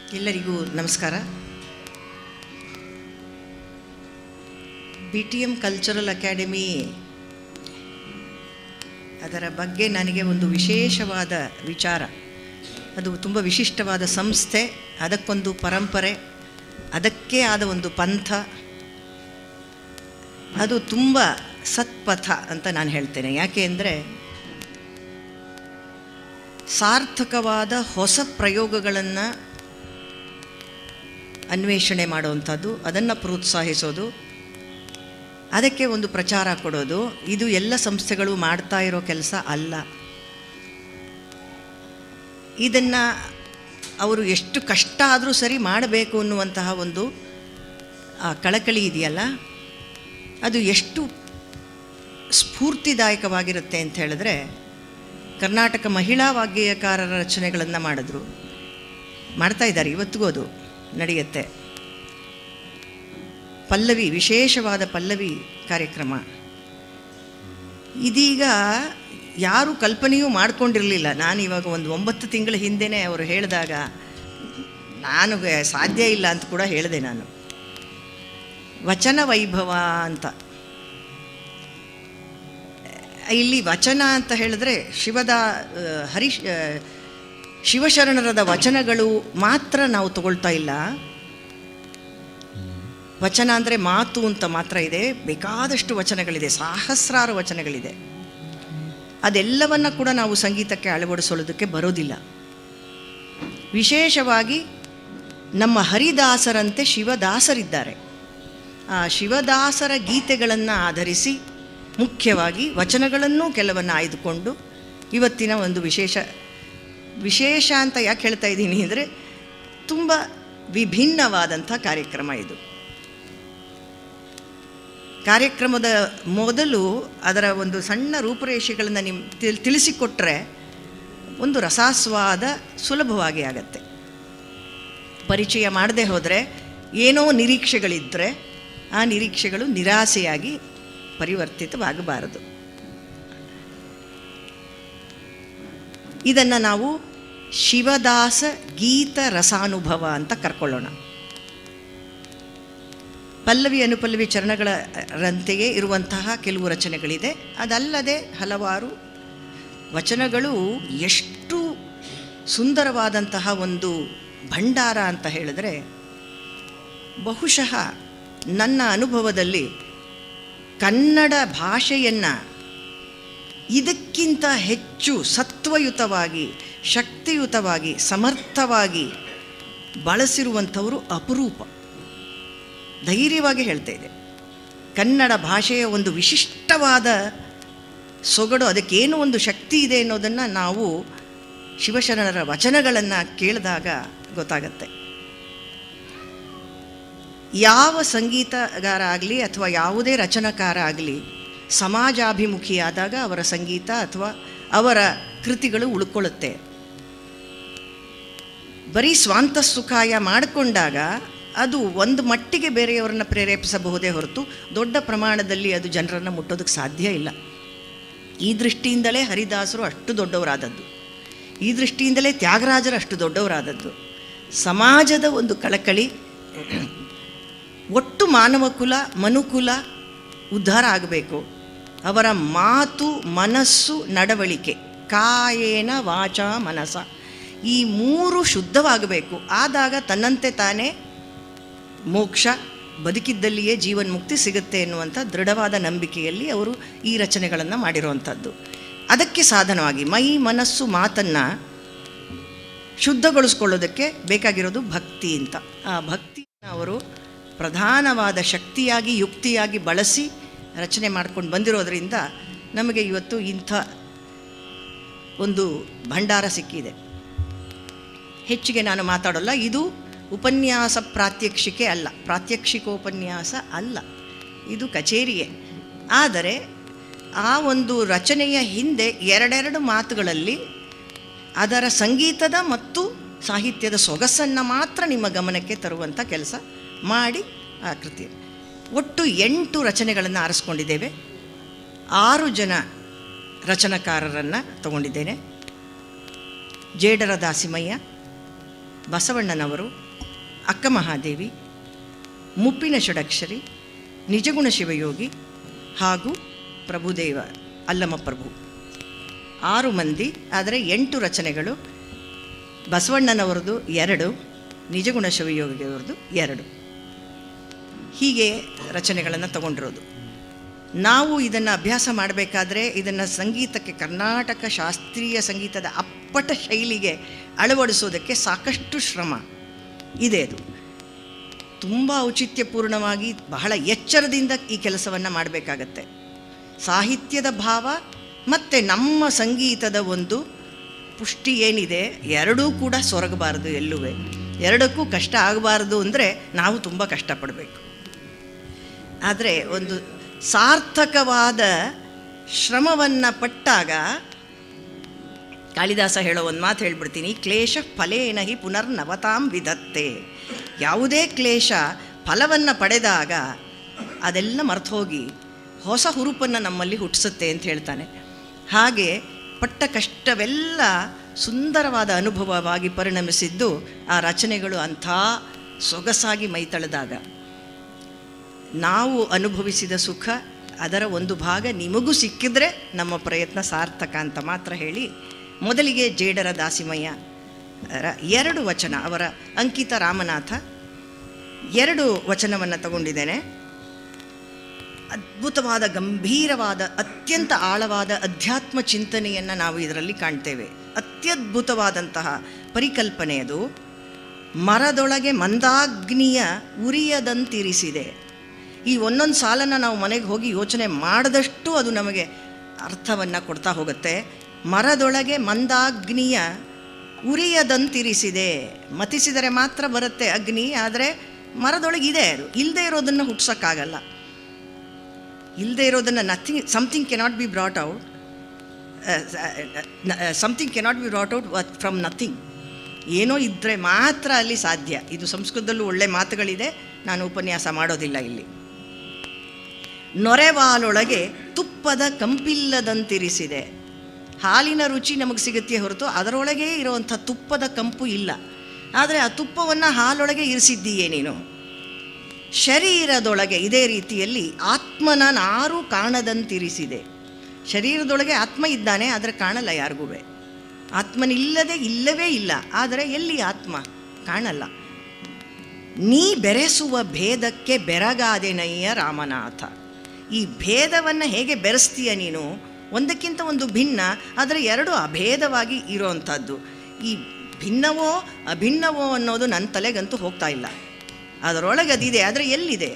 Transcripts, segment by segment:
ಎಲ್ಲರಿಗೂ ನಮಸ್ಕಾರ B T M cultural academy ಅದರ ಬಗ್ಗೆ ನನಗೆ ಒಂದು ವಿಶೇಷವಾದ ವಿಚಾರ ಅದು ತುಂಬ ವಿಶಿಷ್ಟವಾದ ಸಂಸ್ಥೆ ಅದಕ್ಕೊಂದು ಪರಂಪರೆ ಅದಕ್ಕೇ ಆದ ಒಂದು ಪಂಥ ಅದು ತುಂಬ ಸತ್ಪಥ ಅಂತ ನಾನು ಹೇಳ್ತೇನೆ ಯಾಕೆ ಅಂದರೆ ಸಾರ್ಥಕವಾದ ಹೊಸ ಪ್ರಯೋಗಗಳನ್ನು ಅನ್ವೇಷಣೆ ಮಾಡುವಂಥದ್ದು ಅದನ್ನು ಪ್ರೋತ್ಸಾಹಿಸೋದು ಅದಕ್ಕೆ ಒಂದು ಪ್ರಚಾರ ಕೊಡೋದು ಇದು ಎಲ್ಲ ಸಂಸ್ಥೆಗಳು ಮಾಡ್ತಾ ಇರೋ ಕೆಲಸ ಅಲ್ಲ ಇದನ್ನು ಅವರು ಎಷ್ಟು ಕಷ್ಟ ಆದರೂ ಸರಿ ಮಾಡಬೇಕು ಅನ್ನುವಂತಹ ಒಂದು ಆ ಕಳಕಳಿ ಇದೆಯಲ್ಲ ಅದು ಎಷ್ಟು ಸ್ಫೂರ್ತಿದಾಯಕವಾಗಿರುತ್ತೆ ಅಂತ ಹೇಳಿದ್ರೆ ಕರ್ನಾಟಕ ಮಹಿಳಾ ವಾಗ್ಗೇಯಕಾರರ ರಚನೆಗಳನ್ನು ಮಾಡಿದ್ರು ಮಾಡ್ತಾ ಇದ್ದಾರೆ ಇವತ್ತಿಗೂ ಅದು ನಡೆಯುತ್ತೆ ಪಲ್ಲವಿ ವಿಶೇಷವಾದ ಪಲ್ಲವಿ ಕಾರ್ಯಕ್ರಮ ಇದೀಗ ಯಾರು ಕಲ್ಪನೆಯೂ ಮಾಡ್ಕೊಂಡಿರಲಿಲ್ಲ ನಾನು ಇವಾಗ ಒಂದು ಒಂಬತ್ತು ತಿಂಗಳ ಹಿಂದೆನೇ ಅವರು ಹೇಳಿದಾಗ ನಾನು ಸಾಧ್ಯ ಇಲ್ಲ ಅಂತ ಕೂಡ ಹೇಳಿದೆ ನಾನು ವಚನ ವೈಭವ ಅಂತ ಇಲ್ಲಿ ವಚನ ಅಂತ ಹೇಳಿದ್ರೆ ಶಿವದ ಹರಿಶ್ ಶಿವಶರಣರದ ವಚನಗಳು ಮಾತ್ರ ನಾವು ತಗೊಳ್ತಾ ಇಲ್ಲ ವಚನ ಅಂದರೆ ಮಾತು ಅಂತ ಮಾತ್ರ ಇದೆ ಬೇಕಾದಷ್ಟು ವಚನಗಳಿದೆ ಸಹಸ್ರಾರು ವಚನಗಳಿದೆ ಅದೆಲ್ಲವನ್ನ ಕೂಡ ನಾವು ಸಂಗೀತಕ್ಕೆ ಅಳವಡಿಸೋದಕ್ಕೆ ಬರೋದಿಲ್ಲ ವಿಶೇಷವಾಗಿ ನಮ್ಮ ಹರಿದಾಸರಂತೆ ಶಿವದಾಸರಿದ್ದಾರೆ ಆ ಶಿವದಾಸರ ಗೀತೆಗಳನ್ನು ಆಧರಿಸಿ ಮುಖ್ಯವಾಗಿ ವಚನಗಳನ್ನೂ ಕೆಲವನ್ನು ಆಯ್ದುಕೊಂಡು ಇವತ್ತಿನ ಒಂದು ವಿಶೇಷ ವಿಶೇಷ ಅಂತ ಯಾಕೆ ಹೇಳ್ತಾ ಇದ್ದೀನಿ ಅಂದರೆ ತುಂಬ ವಿಭಿನ್ನವಾದಂಥ ಕಾರ್ಯಕ್ರಮ ಇದು ಕಾರ್ಯಕ್ರಮದ ಮೊದಲು ಅದರ ಒಂದು ಸಣ್ಣ ರೂಪುರೇಷೆಗಳನ್ನು ನಿಮ್ಮ ತಿಳ್ ತಿಳಿಸಿಕೊಟ್ರೆ ಒಂದು ರಸಾಸ್ವಾದ ಸುಲಭವಾಗಿ ಆಗತ್ತೆ ಪರಿಚಯ ಮಾಡದೆ ಹೋದರೆ ಏನೋ ನಿರೀಕ್ಷೆಗಳಿದ್ದರೆ ಆ ನಿರೀಕ್ಷೆಗಳು ನಿರಾಸೆಯಾಗಿ ಪರಿವರ್ತಿತವಾಗಬಾರದು ಇದನ್ನು ನಾವು ಶಿವದಾಸ ಗೀತ ರಸಾನುಭವ ಅಂತ ಕರ್ಕೊಳ್ಳೋಣ ಪಲ್ಲವಿ ಅನುಪಲ್ಲವಿ ಚರಣಗಳರಂತೆಯೇ ಇರುವಂತಹ ಕೆಲವು ರಚನೆಗಳಿದೆ ಅದಲ್ಲದೆ ಹಲವಾರು ವಚನಗಳು ಎಷ್ಟು ಸುಂದರವಾದಂತಹ ಒಂದು ಭಂಡಾರ ಅಂತ ಹೇಳಿದ್ರೆ ಬಹುಶಃ ನನ್ನ ಅನುಭವದಲ್ಲಿ ಕನ್ನಡ ಭಾಷೆಯನ್ನು ಇದಕ್ಕಿಂತ ಹೆಚ್ಚು ಸತ್ವಯುತವಾಗಿ ಶಕ್ತಿಯುತವಾಗಿ ಸಮರ್ಥವಾಗಿ ಬಳಸಿರುವಂಥವರು ಅಪರೂಪ ಧೈರ್ಯವಾಗಿ ಹೇಳ್ತಾ ಇದೆ ಕನ್ನಡ ಭಾಷೆಯ ಒಂದು ವಿಶಿಷ್ಟವಾದ ಸೊಗಡು ಅದಕ್ಕೇನು ಒಂದು ಶಕ್ತಿ ಇದೆ ಅನ್ನೋದನ್ನು ನಾವು ಶಿವಶರಣರ ವಚನಗಳನ್ನು ಕೇಳಿದಾಗ ಗೊತ್ತಾಗತ್ತೆ ಯಾವ ಸಂಗೀತಗಾರ ಆಗಲಿ ಅಥವಾ ಯಾವುದೇ ರಚನಕಾರ ಆಗಲಿ ಸಮಾಜಾಭಿಮುಖಿಯಾದಾಗ ಅವರ ಸಂಗೀತ ಅಥವಾ ಅವರ ಕೃತಿಗಳು ಉಳ್ಕೊಳ್ಳುತ್ತೆ ಬರೀ ಸ್ವಾಂತ ಸುಖಾಯ ಮಾಡಿಕೊಂಡಾಗ ಅದು ಒಂದು ಮಟ್ಟಿಗೆ ಬೇರೆಯವರನ್ನು ಪ್ರೇರೇಪಿಸಬಹುದೇ ಹೊರತು ದೊಡ್ಡ ಪ್ರಮಾಣದಲ್ಲಿ ಅದು ಜನರನ್ನು ಮುಟ್ಟೋದಕ್ಕೆ ಸಾಧ್ಯ ಇಲ್ಲ ಈ ದೃಷ್ಟಿಯಿಂದಲೇ ಹರಿದಾಸರು ಅಷ್ಟು ದೊಡ್ಡವರಾದದ್ದು ಈ ದೃಷ್ಟಿಯಿಂದಲೇ ತ್ಯಾಗರಾಜರು ಅಷ್ಟು ದೊಡ್ಡವರಾದದ್ದು ಸಮಾಜದ ಒಂದು ಕಳಕಳಿ ಒಟ್ಟು ಮಾನವ ಕುಲ ಮನುಕುಲ ಉದ್ಧಾರ ಆಗಬೇಕು ಅವರ ಮಾತು ಮನಸ್ಸು ನಡವಳಿಕೆ ಕಾಯೇನ ವಾಚ ಮನಸ ಈ ಮೂರು ಶುದ್ಧವಾಗಬೇಕು ಆದಾಗ ತನ್ನಂತೆ ತಾನೇ ಮೋಕ್ಷ ಬದುಕಿದ್ದಲ್ಲಿಯೇ ಜೀವನ್ಮುಕ್ತಿ ಸಿಗುತ್ತೆ ಎನ್ನುವಂಥ ದೃಢವಾದ ನಂಬಿಕೆಯಲ್ಲಿ ಅವರು ಈ ರಚನೆಗಳನ್ನು ಮಾಡಿರುವಂಥದ್ದು ಅದಕ್ಕೆ ಸಾಧನವಾಗಿ ಮೈ ಮನಸ್ಸು ಮಾತನ್ನು ಶುದ್ಧಗೊಳಿಸ್ಕೊಳ್ಳೋದಕ್ಕೆ ಬೇಕಾಗಿರೋದು ಭಕ್ತಿ ಅಂತ ಆ ಭಕ್ತಿಯನ್ನು ಅವರು ಪ್ರಧಾನವಾದ ಶಕ್ತಿಯಾಗಿ ಯುಕ್ತಿಯಾಗಿ ಬಳಸಿ ರಚನೆ ಮಾಡ್ಕೊಂಡು ಬಂದಿರೋದರಿಂದ ನಮಗೆ ಇವತ್ತು ಇಂಥ ಒಂದು ಭಂಡಾರ ಸಿಕ್ಕಿದೆ ಹೆಚ್ಚಿಗೆ ನಾನು ಮಾತಾಡೋಲ್ಲ ಇದು ಉಪನ್ಯಾಸ ಪ್ರಾತ್ಯಕ್ಷಿಕೆ ಅಲ್ಲ ಪ್ರಾತ್ಯಕ್ಷಿಕೋಪನ್ಯಾಸ ಅಲ್ಲ ಇದು ಕಚೇರಿಯೇ ಆದರೆ ಆ ಒಂದು ರಚನೆಯ ಹಿಂದೆ ಎರಡೆರಡು ಮಾತುಗಳಲ್ಲಿ ಅದರ ಸಂಗೀತದ ಮತ್ತು ಸಾಹಿತ್ಯದ ಸೊಗಸನ್ನು ಮಾತ್ರ ನಿಮ್ಮ ಗಮನಕ್ಕೆ ತರುವಂಥ ಕೆಲಸ ಮಾಡಿ ಆ ಕೃತಿ ಒಟ್ಟು ಎಂಟು ರಚನೆಗಳನ್ನು ಆರಿಸ್ಕೊಂಡಿದ್ದೇವೆ ಆರು ಜನ ರಚನಾಕಾರರನ್ನು ತಗೊಂಡಿದ್ದೇನೆ ಜೇಡರ ದಾಸಿಮಯ್ಯ ಬಸವಣ್ಣನವರು ಅಕ್ಕ ಮಹಾದೇವಿ ಮುಪ್ಪಿನ ಷಡಕ್ಷರಿ ನಿಜಗುಣ ಶಿವಯೋಗಿ ಹಾಗೂ ಪ್ರಭುದೇವ ಅಲ್ಲಮ ಪ್ರಭು ಆರು ಮಂದಿ ಆದರೆ ಎಂಟು ರಚನೆಗಳು ಬಸವಣ್ಣನವರದು ಎರಡು ನಿಜಗುಣ ಶಿವಯೋಗಿಯವರದು ಎರಡು ಹೀಗೆ ರಚನೆಗಳನ್ನು ತಗೊಂಡಿರೋದು ನಾವು ಇದನ್ನು ಅಭ್ಯಾಸ ಮಾಡಬೇಕಾದ್ರೆ ಇದನ್ನು ಸಂಗೀತಕ್ಕೆ ಕರ್ನಾಟಕ ಶಾಸ್ತ್ರೀಯ ಸಂಗೀತದ ಅಪ್ಪಟ ಶೈಲಿಗೆ ಅಳವಡಿಸೋದಕ್ಕೆ ಸಾಕಷ್ಟು ಶ್ರಮ ಇದೆ ಅದು ತುಂಬ ಔಚಿತ್ಯಪೂರ್ಣವಾಗಿ ಬಹಳ ಎಚ್ಚರದಿಂದ ಈ ಕೆಲಸವನ್ನು ಮಾಡಬೇಕಾಗತ್ತೆ ಸಾಹಿತ್ಯದ ಭಾವ ಮತ್ತು ನಮ್ಮ ಸಂಗೀತದ ಒಂದು ಪುಷ್ಟಿ ಏನಿದೆ ಎರಡೂ ಕೂಡ ಸೊರಗಬಾರದು ಎಲ್ಲುವೆ ಎರಡಕ್ಕೂ ಕಷ್ಟ ಆಗಬಾರ್ದು ಅಂದರೆ ನಾವು ತುಂಬ ಕಷ್ಟಪಡಬೇಕು ಆದರೆ ಒಂದು ಸಾರ್ಥಕವಾದ ಶ್ರಮವನ್ನು ಪಟ್ಟಾಗ ಕಾಳಿದಾಸ ಹೇಳೋ ಒಂದು ಮಾತು ಹೇಳ್ಬಿಡ್ತೀನಿ ಕ್ಲೇಶ ಫಲೇನ ಹಿ ಪುನರ್ನವತಾಂ ವಿಧತ್ತೆ ಯಾವುದೇ ಕ್ಲೇಶ ಫಲವನ್ನು ಪಡೆದಾಗ ಅದೆಲ್ಲ ಮರ್ತೋಗಿ ಹೊಸ ಹುರುಪನ್ನು ನಮ್ಮಲ್ಲಿ ಹುಟ್ಟಿಸುತ್ತೆ ಅಂತ ಹೇಳ್ತಾನೆ ಹಾಗೆ ಪಟ್ಟ ಕಷ್ಟವೆಲ್ಲ ಸುಂದರವಾದ ಅನುಭವವಾಗಿ ಪರಿಣಮಿಸಿದ್ದು ಆ ರಚನೆಗಳು ಅಂಥ ಸೊಗಸಾಗಿ ಮೈತಳೆದಾಗ ನಾವು ಅನುಭವಿಸಿದ ಸುಖ ಅದರ ಒಂದು ಭಾಗ ನಿಮಗೂ ಸಿಕ್ಕಿದ್ರೆ ನಮ್ಮ ಪ್ರಯತ್ನ ಸಾರ್ಥಕ ಅಂತ ಮಾತ್ರ ಹೇಳಿ ಮೊದಲಿಗೆ ಜೇಡರ ದಾಸಿಮಯ್ಯ ರ ಎರಡು ವಚನ ಅವರ ಅಂಕಿತ ರಾಮನಾಥ ಎರಡು ವಚನವನ್ನು ತಗೊಂಡಿದ್ದೇನೆ ಅದ್ಭುತವಾದ ಗಂಭೀರವಾದ ಅತ್ಯಂತ ಆಳವಾದ ಅಧ್ಯಾತ್ಮ ಚಿಂತನೆಯನ್ನು ನಾವು ಇದರಲ್ಲಿ ಕಾಣ್ತೇವೆ ಅತ್ಯದ್ಭುತವಾದಂತಹ ಪರಿಕಲ್ಪನೆ ಅದು ಮರದೊಳಗೆ ಮಂದಾಗ್ನಿಯ ಉರಿಯದಂತಿರಿಸಿದೆ ಈ ಒಂದೊಂದು ಸಾಲನ್ನು ನಾವು ಮನೆಗೆ ಹೋಗಿ ಯೋಚನೆ ಮಾಡಿದಷ್ಟು ಅದು ನಮಗೆ ಅರ್ಥವನ್ನು ಕೊಡ್ತಾ ಹೋಗುತ್ತೆ ಮರದೊಳಗೆ ಮಂದಾಗ್ನಿಯ ಉರಿಯದಂತಿರಿಸಿದೆ ಮತಿಸಿದರೆ ಮಾತ್ರ ಬರುತ್ತೆ ಅಗ್ನಿ ಆದರೆ ಮರದೊಳಗೆ ಇದೆ ಅದು ಇಲ್ಲದೆ ಇರೋದನ್ನು ಹುಟ್ಸೋಕ್ಕಾಗಲ್ಲ ಇಲ್ಲದೆ ಇರೋದನ್ನು nothing something cannot be brought out something cannot be brought out from nothing ಏನೋ ಇದ್ದರೆ ಮಾತ್ರ ಅಲ್ಲಿ ಸಾಧ್ಯ ಇದು ಸಂಸ್ಕೃತದಲ್ಲೂ ಒಳ್ಳೆ ಮಾತುಗಳಿದೆ ನಾನು ಉಪನ್ಯಾಸ ಮಾಡೋದಿಲ್ಲ ಇಲ್ಲಿ ನೊರೆವಾಲೊಳಗೆ ತುಪ್ಪದ ಕಂಪಿಲ್ಲದಂತಿರಿಸಿದೆ ಹಾಲಿನ ರುಚಿ ನಮಗೆ ಸಿಗುತ್ತೆ ಹೊರತು ಅದರೊಳಗೆ ಇರುವಂಥ ತುಪ್ಪದ ಕಂಪು ಇಲ್ಲ ಆದರೆ ಆ ತುಪ್ಪವನ್ನು ಹಾಲೊಳಗೆ ಇರಿಸಿದ್ದೀಯೇ ನೀನು ಶರೀರದೊಳಗೆ ಇದೇ ರೀತಿಯಲ್ಲಿ ಆತ್ಮನ ನಾರು ಕಾಣದಂತಿರಿಸಿದೆ ಶರೀರದೊಳಗೆ ಆತ್ಮ ಇದ್ದಾನೆ ಆದರೆ ಕಾಣಲ್ಲ ಯಾರಿಗೂ ಆತ್ಮನಿಲ್ಲದೆ ಇಲ್ಲವೇ ಇಲ್ಲ ಆದರೆ ಎಲ್ಲಿ ಆತ್ಮ ಕಾಣಲ್ಲ ನೀ ಬೆರೆಸುವ ಭೇದಕ್ಕೆ ಬೆರಗಾದೆನಯ್ಯ ರಾಮನಾಥ ಈ ಭೇದವನ್ನು ಹೇಗೆ ಬೆರೆಸ್ತೀಯ ನೀನು ಒಂದಕ್ಕಿಂತ ಒಂದು ಭಿನ್ನ ಆದರೆ ಎರಡು ಅಭೇದವಾಗಿ ಇರೋವಂಥದ್ದು ಈ ಭಿನ್ನವೋ ಅಭಿನ್ನವೋ ಅನ್ನೋದು ನನ್ನ ತಲೆಗಂತೂ ಹೋಗ್ತಾ ಇಲ್ಲ ಅದರೊಳಗೆ ಅದಿದೆ ಆದರೆ ಎಲ್ಲಿದೆ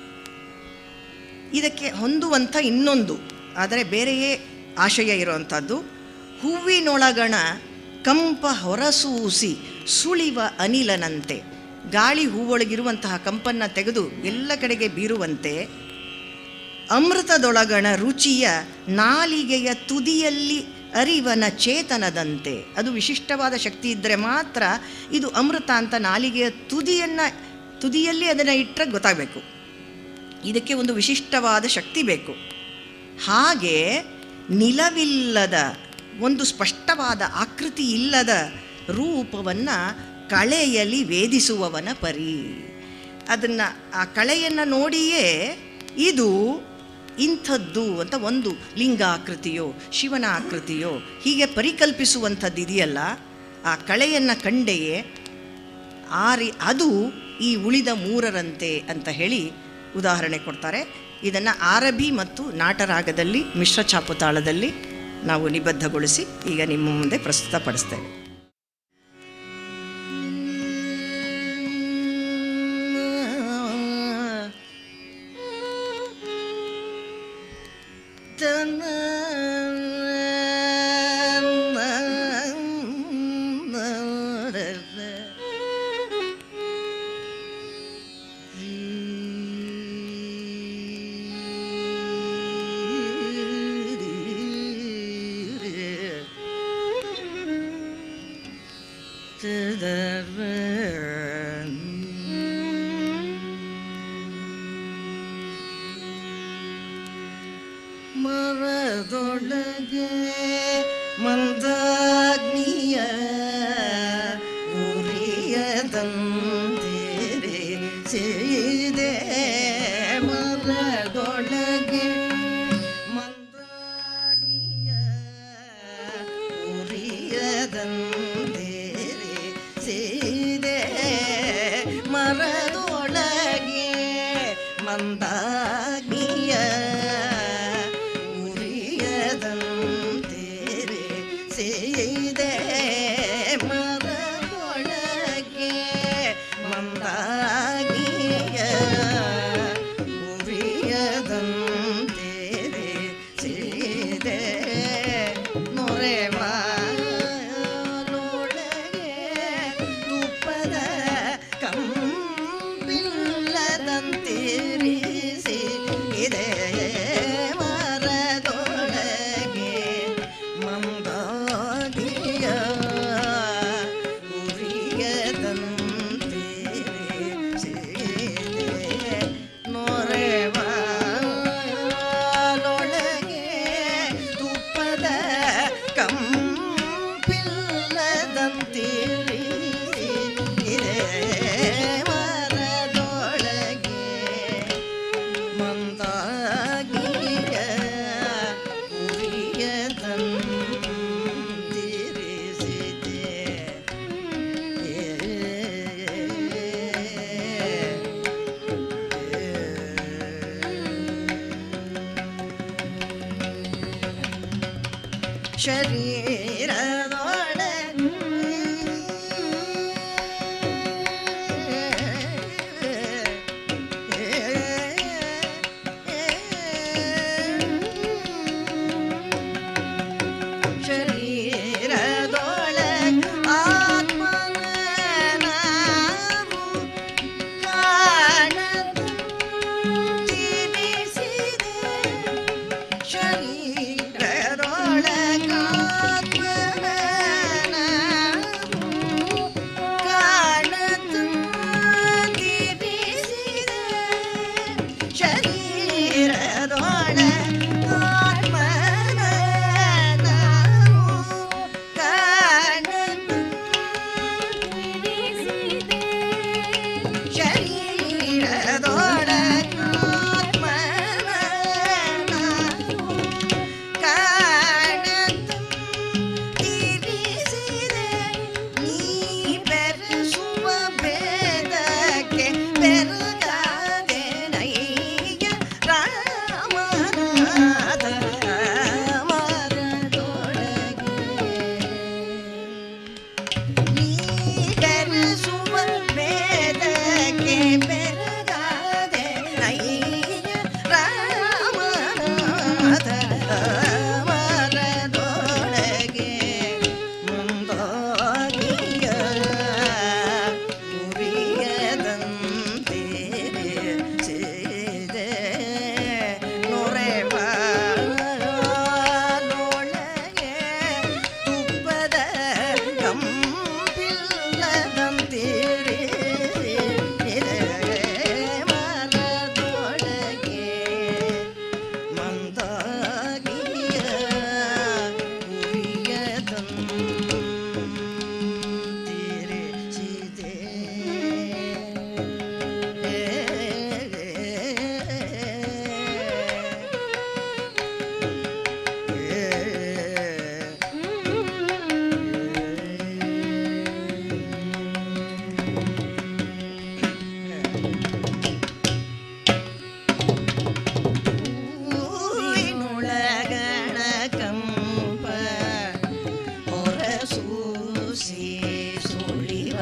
ಇದಕ್ಕೆ ಹೊಂದುವಂಥ ಇನ್ನೊಂದು ಆದರೆ ಬೇರೆಯೇ ಆಶಯ ಇರುವಂಥದ್ದು ಹೂವಿನೊಳಗಣ ಕಂಪ ಹೊರಸೂಸಿ ಸುಳಿವ ಅನಿಲನಂತೆ ಗಾಳಿ ಹೂವೊಳಗಿರುವಂತಹ ಕಂಪನ್ನು ತೆಗೆದು ಎಲ್ಲ ಕಡೆಗೆ ಬೀರುವಂತೆ ಅಮೃತದೊಳಗಣ ರುಚಿಯ ನಾಲಿಗೆಯ ತುದಿಯಲ್ಲಿ ಅರಿವನ ಚೇತನದಂತೆ ಅದು ವಿಶಿಷ್ಟವಾದ ಶಕ್ತಿ ಇದ್ದರೆ ಮಾತ್ರ ಇದು ಅಮೃತ ಅಂತ ನಾಲಿಗೆಯ ತುದಿಯನ್ನು ತುದಿಯಲ್ಲಿ ಅದನ್ನು ಇಟ್ಟರೆ ಗೊತ್ತಾಗಬೇಕು ಇದಕ್ಕೆ ಒಂದು ವಿಶಿಷ್ಟವಾದ ಶಕ್ತಿ ಬೇಕು ಹಾಗೆ ನಿಲವಿಲ್ಲದ ಒಂದು ಸ್ಪಷ್ಟವಾದ ಆಕೃತಿ ಇಲ್ಲದ ರೂಪವನ್ನು ಕಳೆಯಲಿ ವೇದಿಸುವವನ ಪರಿ ಅದನ್ನು ಆ ಕಳೆಯನ್ನು ನೋಡಿಯೇ ಇದು ಇಂಥದ್ದು ಅಂತ ಒಂದು ಲಿಂಗಾಕೃತಿಯೋ ಶಿವನ ಆಕೃತಿಯೋ ಹೀಗೆ ಪರಿಕಲ್ಪಿಸುವಂಥದ್ದು ಇದೆಯಲ್ಲ ಆ ಕಳೆಯನ್ನು ಕಂಡೆಯೇ ಆ ರೀ ಅದು ಈ ಉಳಿದ ಮೂರರಂತೆ ಅಂತ ಹೇಳಿ ಉದಾಹರಣೆ ಕೊಡ್ತಾರೆ ಇದನ್ನು ಆರಬಿ ಮತ್ತು ನಾಟರಾಗದಲ್ಲಿ ಮಿಶ್ರ ಚಾಪುತಾಳದಲ್ಲಿ ನಾವು ನಿಬದ್ಧಗೊಳಿಸಿ ಈಗ ನಿಮ್ಮ ಮುಂದೆ ಪ್ರಸ್ತುತಪಡಿಸ್ತೇವೆ ಮರದೊಳಗೆ ಮಂದಾಗ್ನಿಯ ಉರಿಯದಂತಿರಿಸಿದೆ ಉರಿಯದಂತಿರಿಸಿದೆ ಮರದೊಳಗೆ ಮಂದಾಗ್ನಿಯ ಉರಿಯದಂತಿರಿಸಿದೆ ಮರದೊಳಗೆ ಮಂದಾಗ್ನಿಯ ಉರಿಯದಂತಿರಿಸಿದೆ ಮರದೊಳಗೆ ಮಂದಾಗಿಯ ಉರಿಯದಂತಿರಿಸಿದೆ ನೊರೆವಾಲೊಳಗೆ ತುಪ್ಪದ ಕಂಬಿಲ್ಲದಂತಿರಿಸಿ ಇದೆ ಮರದೊಳಗೆ ಮಂದಾಗಿಯ ಉರಿಯದಂತಿರಿಸಿದೆ ನೊರೆವಾಲೊಳಗೆ ತುಪ್ಪದ ಕಂಪಿಲ್ಲದಂತಿರಿಸಿ ಇದೆ ಮರದೊಳಗೆ ಮಂದಾಗಿಯ ಉರಿಯದಂತಿರಿಸಿದೆ ಶರೀರದೊಳಗೆ ಆತ್ಮನ ನಾವು ಕಾಣದಿರಿಸಿದೆ ಶರೀರದೊಳಗಾತ್ಮನ ನಾವು ಕಾಣದಿರಿಸಿದೆ ಶರೀರದೊಳಗಾತ್ಮನ ನಾವು ಕಾಣದಿರಿಸಿದೆ ಬೆರೆಸುವ ವೇದಕ್ಕೆ ಬೆರಗಾದೆ ನೈಯ ರಾಮನಾಥ ಮರದೊಳಗೆ ಮುಂದಾಗಿಯ ಉರಿಯದಂತಿರಿಸಿದೆ ನೊರೆವಾಲೊಳಗೆ ತುಪ್ಪದ ಕಂಪಿಲ್ಲದಂತಿರಿಸಿದೆ ಮರದೊಳಗೆ ಮಂದಾಗಿಯ ಉರಿಯದಂತಿರಿಸಿದೆ ಹೂವಿನೊಳಗಣ ಕಂಪ ಹೊರಸೂಸಿ ಸುಳಿವ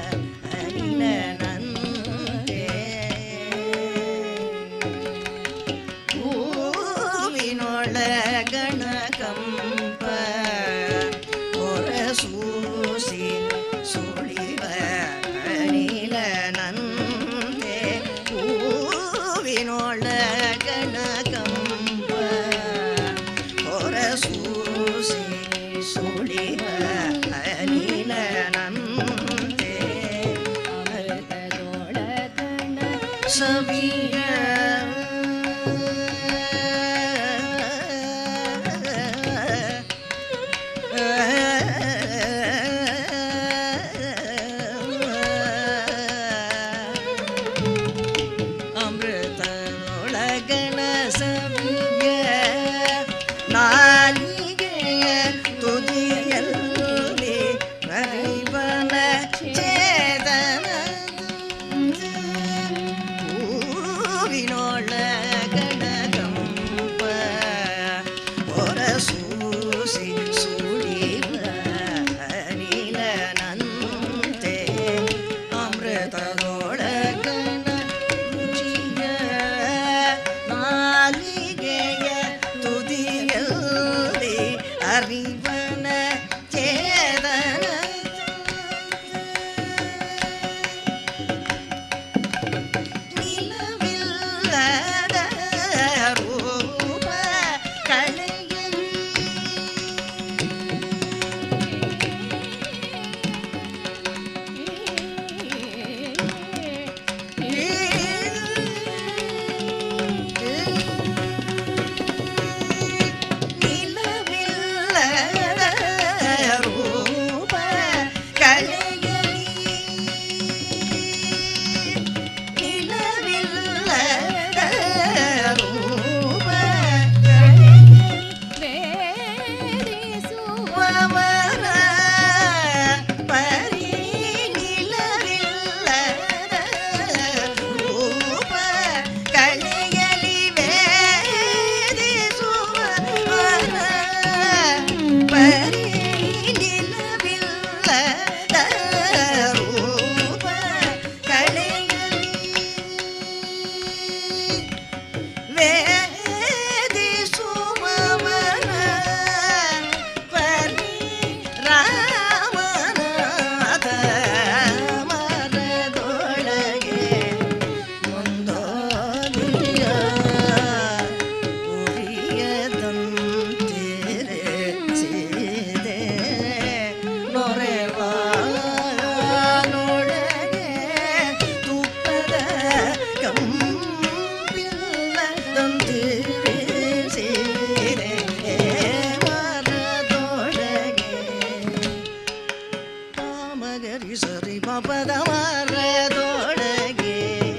ಅನಿಲನಂತೆ ಹೂವಿನೊಳಗಣ ಕಂಪ ಹೊರಸೂಸಿ ಸುಳಿವ ಅನಿಲನಂತೆ ಹೂವಿನೊಳಗಣ ಕಂಪ ಹೊರಸೂಸಿ ಸುಳಿವ ಅನಿಲನಂತೆ ಸವಿಯ ಅಮೃತದೊಳಗನ ರುಚಿಯ ನಾಲಿಗೆಯ ತುದಿಯಲ್ಲಿ ಅರಿವನ ಚೇದನ ನಿಲವಿಲ್ಲದ ರೂಪ ಕಳೆಯಲಿ ನಿಲವಿಲ್ಲದ ರೂಪ ಕಳೆಯಲಿ ನಿಲವಿಲ್ಲದ ರೂಪ ಕಳೆಯುವವರ ಪರಿ ನಿಲವಿಲ್ಲದ ರೂಪ ಕಳೆಯಲಿ ವೇದಿಸುವವರ ಪರಿ ನಿಲವಿಲ್ಲದ ರೂಪ ಕಳೆಯಲಿ ವೇದಿಸುವವರ ಪರಿ ರಾಮನಾಥ ಮರದೊಳಗೆ ಮುಂದೋದಿಯ ಉರಿಯದಂತೆ ಸೀದೆ ನೊರೆವ ನೊಳಗೆ ತುಪ್ಪದ ಕಂಬಿಲ್ಲದಂತಿರಿಸಿದೆ ಮರದೊಳಗೆ ಕಾಮಗರಿ ಸರಿ ಪಪದ ಮರದೊಳಗೆ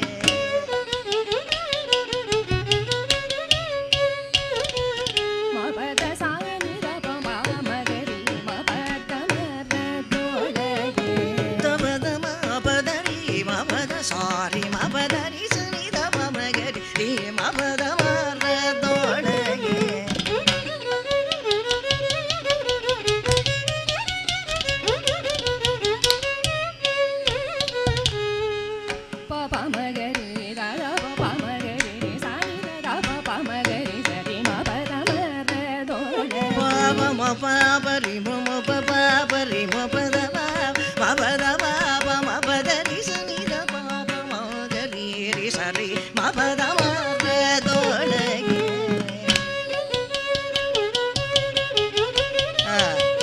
ತಪದ ಮಪದರಿ ಮಪದ ಸಾರಿ ಮಪದರಿ ಸರಿ ದಪ ಮಗರಿ ರೀ ಮಪದ ಮರದೊಳಗೆ ಪಾಪ ಮ ಪಾಪರಿ ಮಮ ಪಾಪರಿ ಮಪದ ಮಪದ ಪಾಪ ಮಪದರಿ ಸನಿ ದ ಪಾಪ ಮಗರಿ ರಿ ಸರಿ ಮಪದ ಮರದೊಳಗೆ ಆ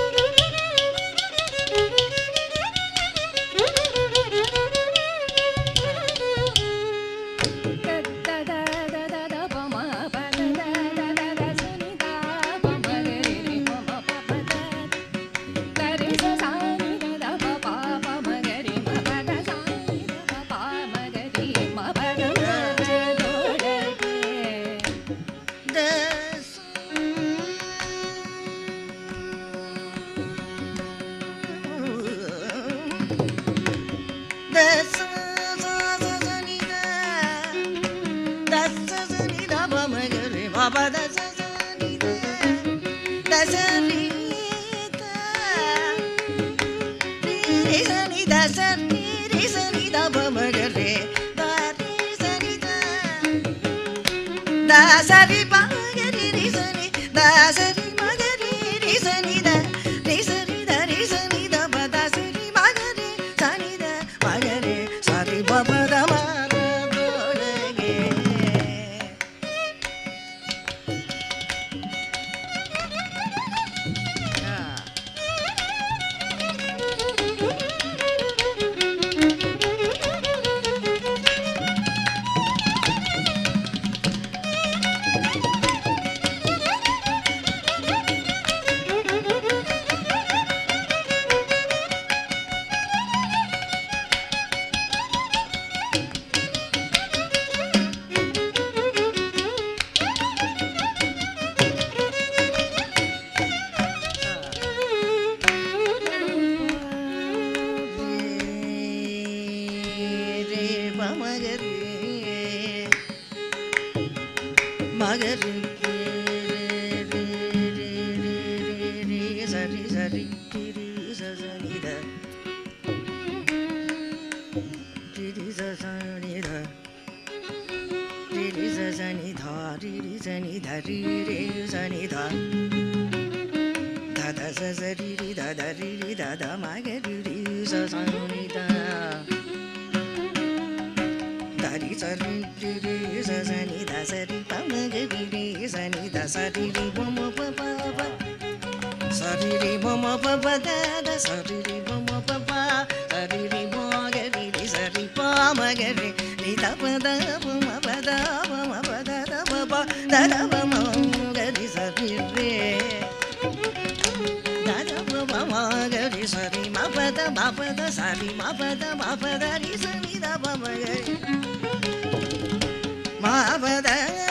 ಸರಿ ಮಗರಿ ರಿ ಸನಿ ದ ಸರಿ ಮಗರಿ ರಿ ಸನಿ ದ ರಿ ಸರಿ ದ ರಿ ಸನಿ ದ ಬ ದ ಸರಿ ಮಗರಿ ಸನಿ ದ ಮಗರಿ ಸರಿ ಬ ಬ ದ ಮರದೊಳಗೆ ಆ. ರೇ ಪ ಮಗರಿ ಮಗರಿ ಸರಿ ಸರಿ ರಿ ಸ ಸರಿ ದ ರಿ ಸ ಸ ನಿ ಧ ರಿ ರಿ ಸ ಸ ನಿ ಧ ರಿ ರಿ ಸ ನಿ ಧ ರಿ ರೇ ಸ ನಿ ಧ ಧ ಧ ಸ ಸ ರಿ ರಿ ಧ ಧ ರಿ ರಿ ಧ ಧ ಮ ಗ ರಿ ರಿ ಸ ಸ ನಿ ಧ ಧ ರಿ ಸ ರಿ ರಿ ರಿ ಸ ಸ ನಿ ಧ ಸ ರಿ ಪ ಮ ಗ ರಿ ರಿ ಸ ನಿ ಧ ಸ ರಿ ರಿ ಮ ಮ ಪ ಪ ಪ ಸ ರಿ ರಿ ಮ ಮ ಪ ಪ ದ ದ ಸ ರಿ ರಿ ಮ ಮ ಪ ಪ ಸ ರಿ ರಿ ಮ ಗ ರಿ ರಿ ಸ ರಿ ಪ ಮ ಗ ರಿ ರಿ ದ ಪ ದ ಪ ಮ ಪ ದ ಪ ಮ ಪ ದ ದ ಪ ಪ ದ ದ ಪ ಮ ಗ ರಿ ಸ ರಿ ರೇ ದ ದ ಪ ಮ ಮ ಗ ರಿ ಸ ರಿ ಮ ಪ ದ ಮ ಪ ದ ಸ ರಿ ಮ ಪ ದ ಮ ಪ ದ ರಿ ಸ ನಿ ದ ಪ ಮ ಗ ರಿ ಮ ಪ ದ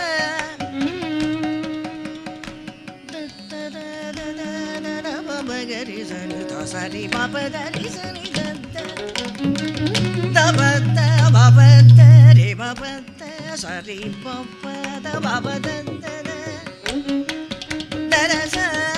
ಗರಿ ಸನಿ ತ ಸರಿ ಪಾಪ ದರಿ ಸನಿ ದಂತ ದಬತ್ತ ಬಬತ್ತ ರೇ ಬಬತ್ತ ಸರಿ ಪಪ್ಪ ದ ಬಬ ದಂತ ದರ ಸ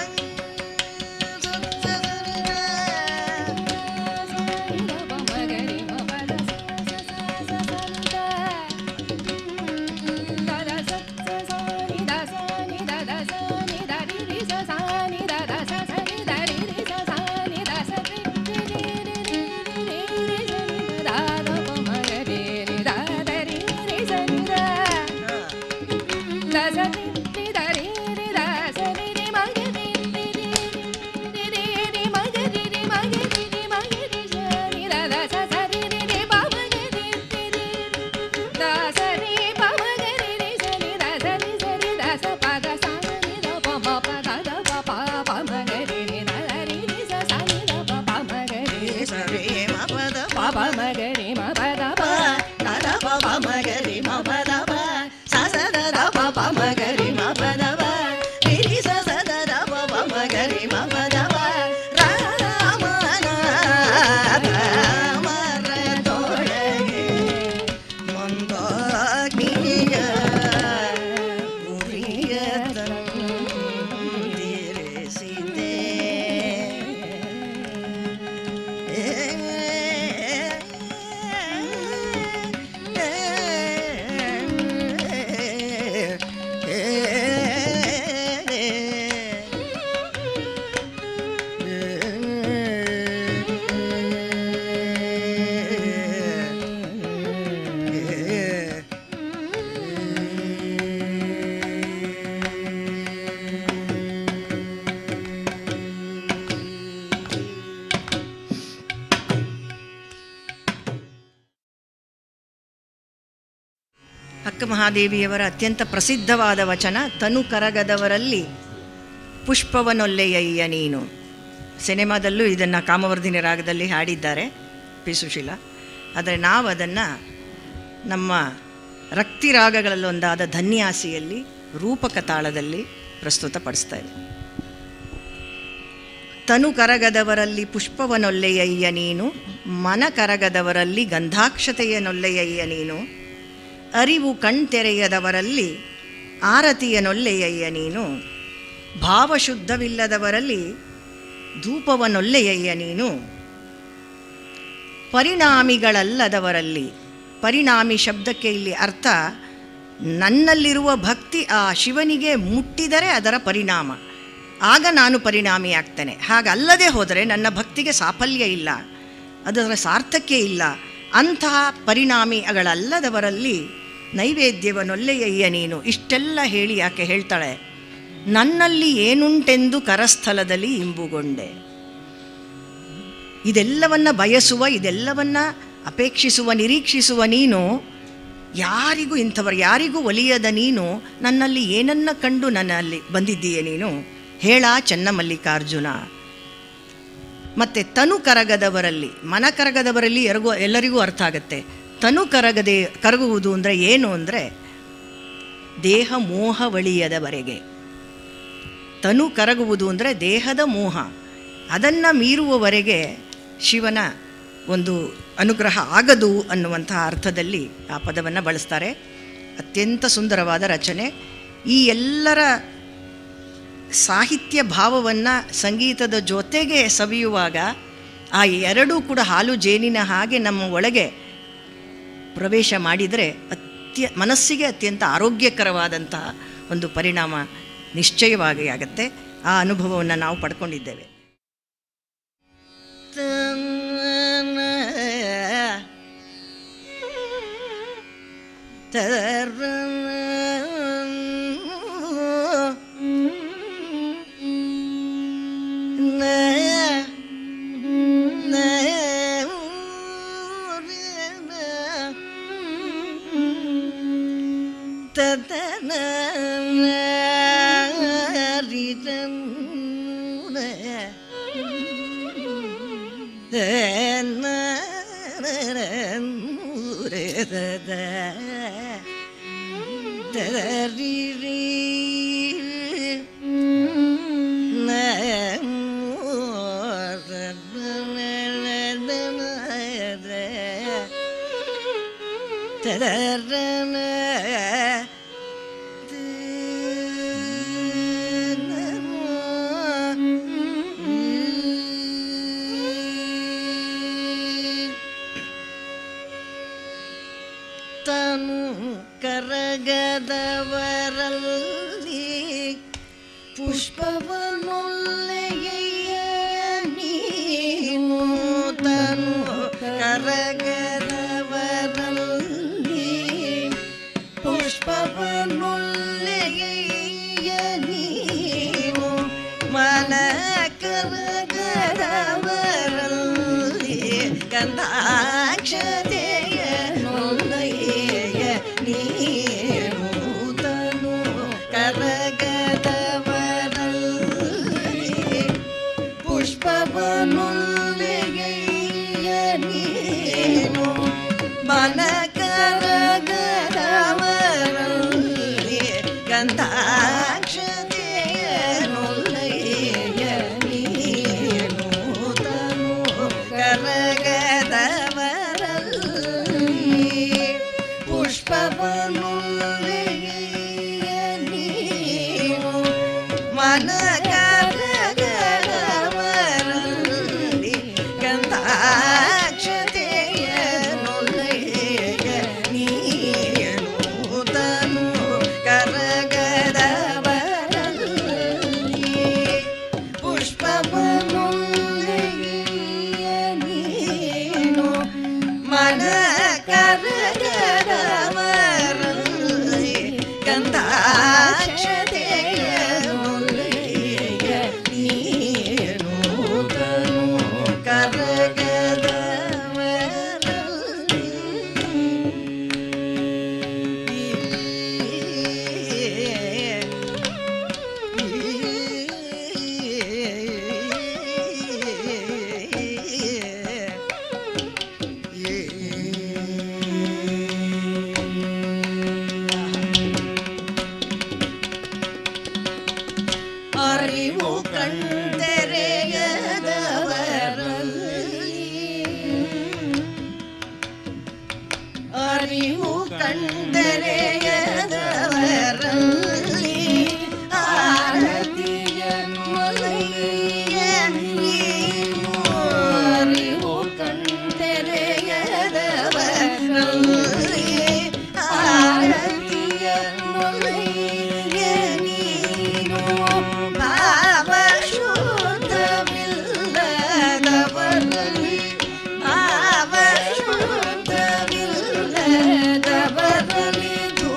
ಸರಿ ಮ ಪದ ಪಾಪ ಮಗರಿ ಮ ಪದ ಪ ದ ದ ಪ ಪ ಮ ಗರಿ ಮ ಪದ ಪ ಸ ಸ ದ ದ ಪ ಪ ಮ ಗರಿ ಮ ಪದ ಪ ರಿ ರಿ ಸ ಸ ದ ದ ಪ ಪ ಮ ಗರಿ ಮ ಪದ ಪ ರ ಮ ನ ಪ ಮ ರ ತೋಳಗೆ ಮಂದಾಗ್ನಿಯ ಉರಿಯ ತಂದಿರಿಸಿದೆ ಅಕ್ಕ ಮಹಾದೇವಿಯವರ ಅತ್ಯಂತ ಪ್ರಸಿದ್ಧವಾದ ವಚನ ತನು ಕರಗದವರಲ್ಲಿ ಪುಷ್ಪವನೊಲ್ಲೆಯಯ್ಯ ನೀನು ಸಿನಿಮಾದಲ್ಲೂ ಇದನ್ನು ಕಾಮವರ್ಧಿನಿ ರಾಗದಲ್ಲಿ ಹಾಡಿದ್ದಾರೆ ಪಿ ಸುಶೀಲ ಆದರೆ ನಾವು ಅದನ್ನು ನಮ್ಮ ರಕ್ತಿ ರಾಗಗಳಲ್ಲೊಂದಾದ ಧನ್ಯಾಸಿಯಲ್ಲಿ ರೂಪಕ ತಾಳದಲ್ಲಿ ಪ್ರಸ್ತುತಪಡಿಸ್ತಾ ಇದೆ ತನು ಕರಗದವರಲ್ಲಿ ಪುಷ್ಪವನೊಲ್ಲೆಯಯ್ಯ ನೀನು ಮನ ಕರಗದವರಲ್ಲಿ ಗಂಧಾಕ್ಷತೆಯನೊಲ್ಲೆಯಯ್ಯ ನೀನು ಅರಿವು ಕಣ್ತೆರೆಯದವರಲ್ಲಿ ಆರತಿಯನೊಲ್ಲೆಯಯ್ಯ ನೀನು ಭಾವಶುದ್ಧವಿಲ್ಲದವರಲ್ಲಿ ಧೂಪವನೊಲ್ಲೆಯಯ್ಯ ನೀನು ಪರಿಣಾಮಿಗಳಲ್ಲದವರಲ್ಲಿ ಪರಿಣಾಮಿ ಶಬ್ದಕ್ಕೆ ಇಲ್ಲಿ ಅರ್ಥ ನನ್ನಲ್ಲಿರುವ ಭಕ್ತಿ ಆ ಶಿವನಿಗೆ ಮುಟ್ಟಿದರೆ ಅದರ ಪರಿಣಾಮ ಆಗ ನಾನು ಪರಿಣಾಮಿ ಆಗ್ತೇನೆ ಹಾಗಲ್ಲದೆ ಹೋದರೆ ನನ್ನ ಭಕ್ತಿಗೆ ಸಾಫಲ್ಯ ಇಲ್ಲ ಅದರ ಸಾರ್ಥಕ್ಯ ಇಲ್ಲ ಅಂತಹ ಪರಿಣಾಮಿಗಳಲ್ಲದವರಲ್ಲಿ ನೈವೇದ್ಯವನೊಲ್ಲೆಯಯ್ಯ ನೀನು ಇಷ್ಟೆಲ್ಲ ಹೇಳಿ ಯಾಕೆ ಹೇಳ್ತಾಳೆ ನನ್ನಲ್ಲಿ ಏನುಂಟೆಂದು ಕರಸ್ಥಲದಲ್ಲಿ ಇಂಬುಗೊಂಡೆ ಇದೆಲ್ಲವನ್ನ ಬಯಸುವ ಇದೆಲ್ಲವನ್ನ ಅಪೇಕ್ಷಿಸುವ ನಿರೀಕ್ಷಿಸುವ ನೀನು ಯಾರಿಗೂ ಇಂಥವರು ಯಾರಿಗೂ ಒಲಿಯದ ನೀನು ನನ್ನಲ್ಲಿ ಏನನ್ನ ಕಂಡು ನನ್ನಲ್ಲಿ ಬಂದಿದ್ದೀಯ ನೀನು ಹೇಳ ಚನ್ನಮಲ್ಲಿಕಾರ್ಜುನ ಮತ್ತು ತನು ಕರಗದವರಲ್ಲಿ ಮನ ಕರಗದವರಲ್ಲಿ ಎರಗೂ ಎಲ್ಲರಿಗೂ ಅರ್ಥ ಆಗುತ್ತೆ ತನು ಕರಗದೆ ಕರಗುವುದು ಅಂದರೆ ಏನು ಅಂದರೆ ದೇಹ ಮೋಹವಳಿಯದವರೆಗೆ ತನು ಕರಗುವುದು ಅಂದರೆ ದೇಹದ ಮೋಹ ಅದನ್ನು ಮೀರುವವರೆಗೆ ಶಿವನ ಒಂದು ಅನುಗ್ರಹ ಆಗದು ಅನ್ನುವಂತಹ ಅರ್ಥದಲ್ಲಿ ಆ ಪದವನ್ನು ಬಳಸ್ತಾರೆ ಅತ್ಯಂತ ಸುಂದರವಾದ ರಚನೆ ಈ ಎಲ್ಲರ ಸಾಹಿತ್ಯ ಭಾವವನ್ನು ಸಂಗೀತದ ಜೊತೆಗೆ ಸವಿಯುವಾಗ ಆ ಎರಡೂ ಕೂಡ ಹಾಲು ಜೇನಿನ ಹಾಗೆ ನಮ್ಮ ಒಳಗೆ ಪ್ರವೇಶ ಮಾಡಿದರೆ ಅತ್ಯ ಮನಸ್ಸಿಗೆ ಅತ್ಯಂತ ಆರೋಗ್ಯಕರವಾದಂತಹ ಒಂದು ಪರಿಣಾಮ ನಿಶ್ಚಯವಾಗಿ ಆಗುತ್ತೆ ಆ ಅನುಭವವನ್ನು ನಾವು ಪಡ್ಕೊಂಡಿದ್ದೇವೆ ತನು ಕರಗದವರಲ್ಲಿ ಪುಷ್ಪವನೊಲ್ಲೆಯ ನೀನು ತನು ಕರಗದವರಲ್ಲಿ ಪುಷ್ಪವನೊಲ್ಲೆಯ ನೀನು ಮನ ಕರಗದವರಲ್ಲಿ ಗಂಧಾಕ್ಷತೆಯ ನೊಲ್ಲೆಯ ನೀನು ತನು ಕರಗದವರಲ್ಲಿ ಪುಷ್ಪವನೊಲ್ಲೆಯ ನೀನು ಮನ ಕರಗದವರಲ್ಲಿ ಗಂಧಾಕ್ಷತೆಯ ನೊಲ್ಲೆಯ ನೀನು ತನು ಕರಗದವರಲ್ಲಿ ಪುಷ್ಪವನೊಲ್ಲೆಯ ನೀನು ಮನ ಕರಗದವರಲ್ಲಿ ಗಂಧಾಕ್ಷತೆಯ ನೊಲ್ಲೆಯ ನೀನು ತನು ಕರಗದವರಲ್ಲಿ ಪುಷ್ಪವನೊಲ್ಲೆಯ ನೀನು ಮನ ಕರಗದವರಲ್ಲಿ ಗಂಧಾಕ್ಷತೆಯ ನೊಲ್ಲೆಯ ನೀನು ತನು ಅರಿವು ಕಣ್ತೆರೆಯದವರಲ್ಲಿ ಅರಿವು ಕಣ್ತೆರೆಯದವರಲ್ಲಿ ಆರತಿಯ ಮೊಲೆಯ ನೀನು ಅರಿವು ಕಣ್ತೆರೆಯದವರಲ್ಲಿ ಆರತಿಯ ಮೊಲೆಯ ನೀನು ಭಾವ ಶುದ್ಧವಿಲ್ಲದವರಲ್ಲಿ ಭಾವ ಶುದ್ಧವಿಲ್ಲದವರಲ್ಲಿ ಧೂಪ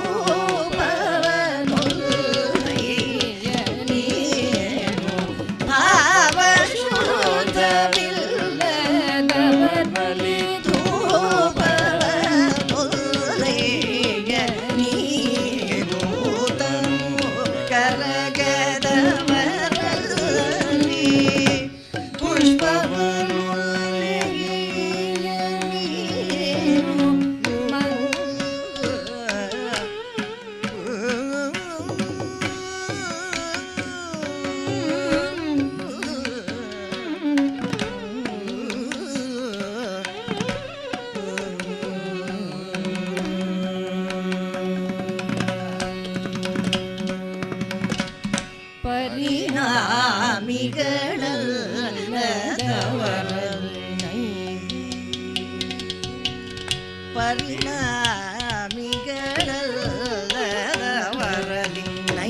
ಪರಿಣಾಮಿಗಳಲ್ಲದವರಲಿ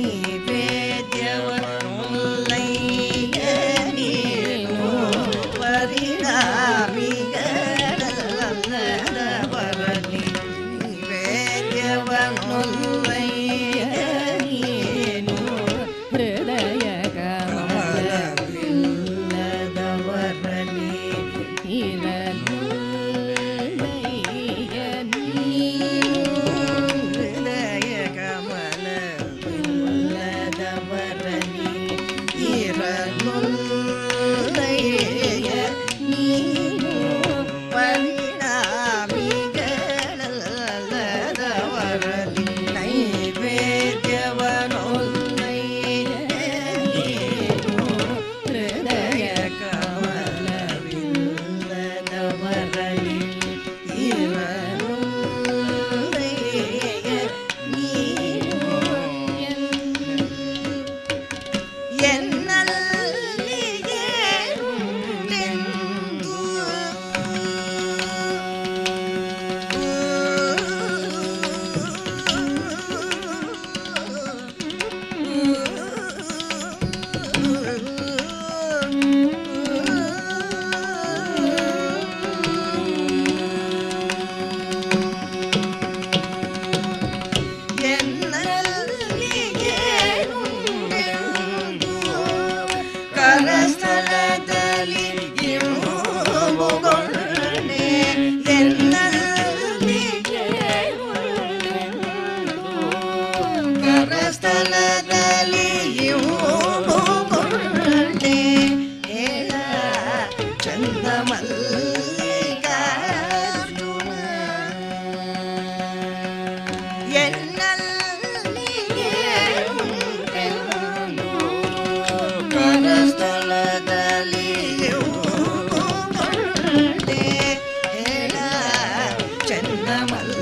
ನೈವೇದ್ಯವನ್ನೊಲ್ಲಯ್ಯ ನೀನು ಪರಿಣಾಮಿಗಳಲ್ಲದವರಲಿ ನೈವೇದ್ಯವನ್ನೊಲ್ಲಯ್ಯ ನೀನು ಹೃದಯ ಕಮಲವಿಲ್ಲದವರಲಿ ಹೃದಯ ಕಮಲವಿಲ್ಲದವರಲಿ ಇರಲೊಲ್ಲಯ್ಯ ನೀನು ಪರಿಣಾಮಿಗಳಲ್ಲದವರಲಿ ನೈವೇದ್ಯವನೊಲ್ಲಯ್ಯ ನೀನು ಹೃದಯ ಕಮಲವಿಲ್ಲದವರಲಿ ಇರಲೊಲ್ಲಯ್ಯ ನೀನು ಎನ್ನಲ್ಲಿಗೆ ಉಂಟೆಂದು ಎನ್ನಲ್ಲಿಗೆ ಉಂಟೆಂದು ಕರಸ್ಥಲದಲ್ಲಿ ಇರುವುಗೊಳ್ಳೆ ಎನ್ನಲ್ಲಿಗೆ ಕರಸ್ಥಲದಲ್ಲಿ ಇರುವುಗೊಳ್ಳೆ ಹೇಳ ಚಂದ ಎನ್ನಲ್ಲಿಗೆ ಉಂಟೆಂದು ಕರಸ್ಥಲದಲ್ಲಿ ಇರುವುಗೊಳ್ಳೆ ಹೇಳ ಚಂದ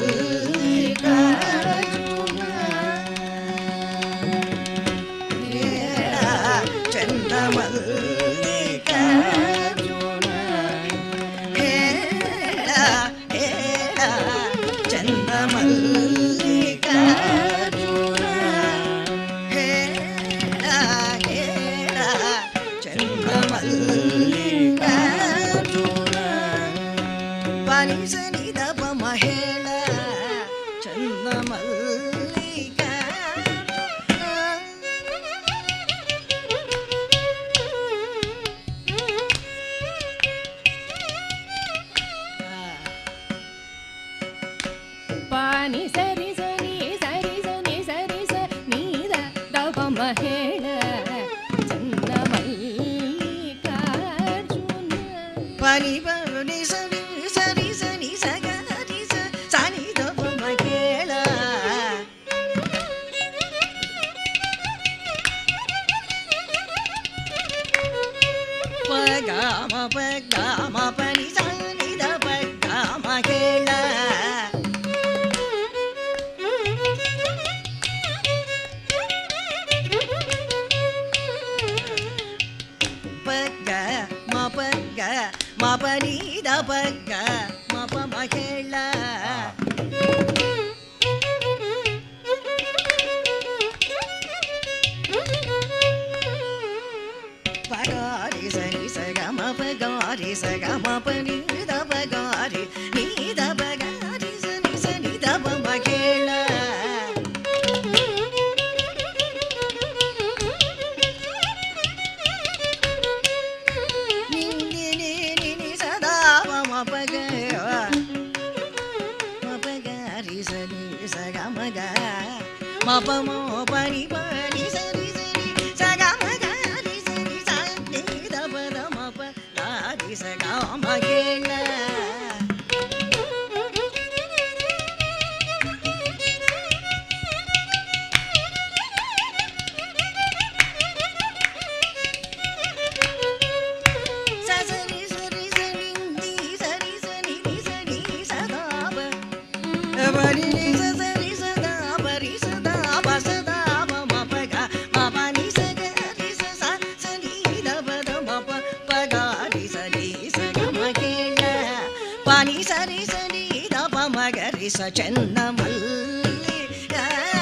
ಹೇಳ ಚಂದ ಹೇಳ ಹೇಳ ಚಂದ ಹೇಳ ಹೇಳ ಚಂದ ಪನಿಸನಿ ದಪ ಮಹೇಳ ಚಂದ ಮಲ್ಲಿಕ ಪಾನಿ ಸರಿ ಸರಿ ಸರಿ ಸನಿ ಸರಿ ಸ ನೀದ ದಪ ಮಹೇಳ ಚಂದ ಮಲ್ಲಿಕಾರ್ಜುನ ಪನಿ ಪನಿ ಸರಿ ಸರಿ ಸನಿ ಸಗರಿ ಸ ಸನಿ ದಪ ಮಹೇಳ ಪಗಾಮ ಪಗಾಮ ಪನಿ ಸನಿ ದಪ ಗಾಮ ಕೇಳ ಪಗ್ಗ ಮ ಪಗ್ಗ ಮ ಪನೀದ ಪಗ್ಗ ಮ ಪ ಮಹೇಳ ಪಗಾರಿ ಸರಿ ಸಗ ಮ ಪಗಾರಿ ಸಗ ಮ ಪನೀದ ಪಗಾರಿ ನೀದ ಪಗಾರಿ ಸನಿ ಸನಿ ದ ಪ ಮಹೇಳ ನಿನ್ನಿ ನೀನಿ ಸದಾ ಮಮ ಪಗ ಮಪಗಾರಿ ಸರಿ ಸಗ ಮಗ ಮಪ ಮೋ ಪನಿ ಪನಿ ಸರಿ ಸರಿ ಸಗ ಮಗಾರಿ ಸರಿ ಸನಿ ದ ಪದ ಮಪ ಗಾರಿ ಸಗ ಮಗೇಳ ಸರಿ ಸರಿ ಸರಿ ನೀ ಸರಿ ಸರಿ ನೀ ಸರಿ ಸದಾ ಬರಿ ಸರಿ ಸದಾ ಬರಿ ಸದಾ ಬ ಸದಾ ಮ ಮ ಪ ಗ ಮ ಪ ನಿ ಸ ಗ ರಿ ಸ ಸ ಸ ನಿ ದ ಪ ದ ಮ ಪ ಪ ಗ ರಿ ಸ ನಿ ಸ ಗ ಮ ಗೆ ಳ ಪ ನಿ ಸ ರಿ ಸ ನಿ ದ ಪ ಮ ಹರಿಸ ಚೆನ್ನ ಮಲ್ಲಿಕಾರ್ಜುನ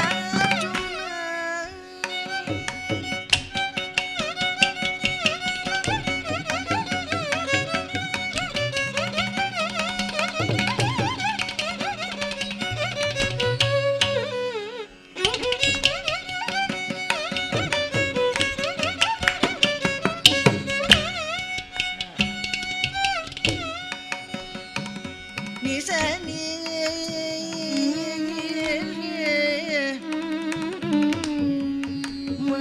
ನಿಸ ನೀ ಮ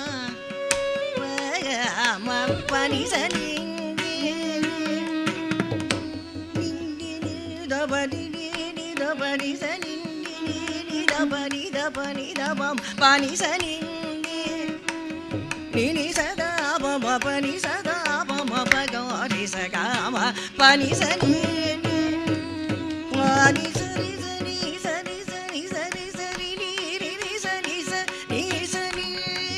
ಮ ಪ ನಿ ಸ ನಿ ನಿ ನಿ ದ ಬ ನಿ ನಿ ನಿ ದ ಬ ನಿ ಸ ನಿ ನಿ ನಿ ನಿ ದ ಬ ನಿ ದ ಬ ನಿ ದ ಬ ಮ ಪ ನಿ ಸ ನಿ ನಿ ನಿ ನಿ ಸ ದ ಬ ಮ ಪ ನಿ ಸ ದ ಬ ಮ ಪ ಗ ರಿ ಸ ಗ ಮ ಪ ನಿ ಸ ನಿ ನಿ ಪ ನಿ ಸ ರಿ ಸ ನಿ ಸ ನಿ ಸ ನಿ ಸ ನಿ ಸ ನಿ ನಿ ರಿ ರಿ ಸ ನಿ ಸ ನಿ ಸ ನಿ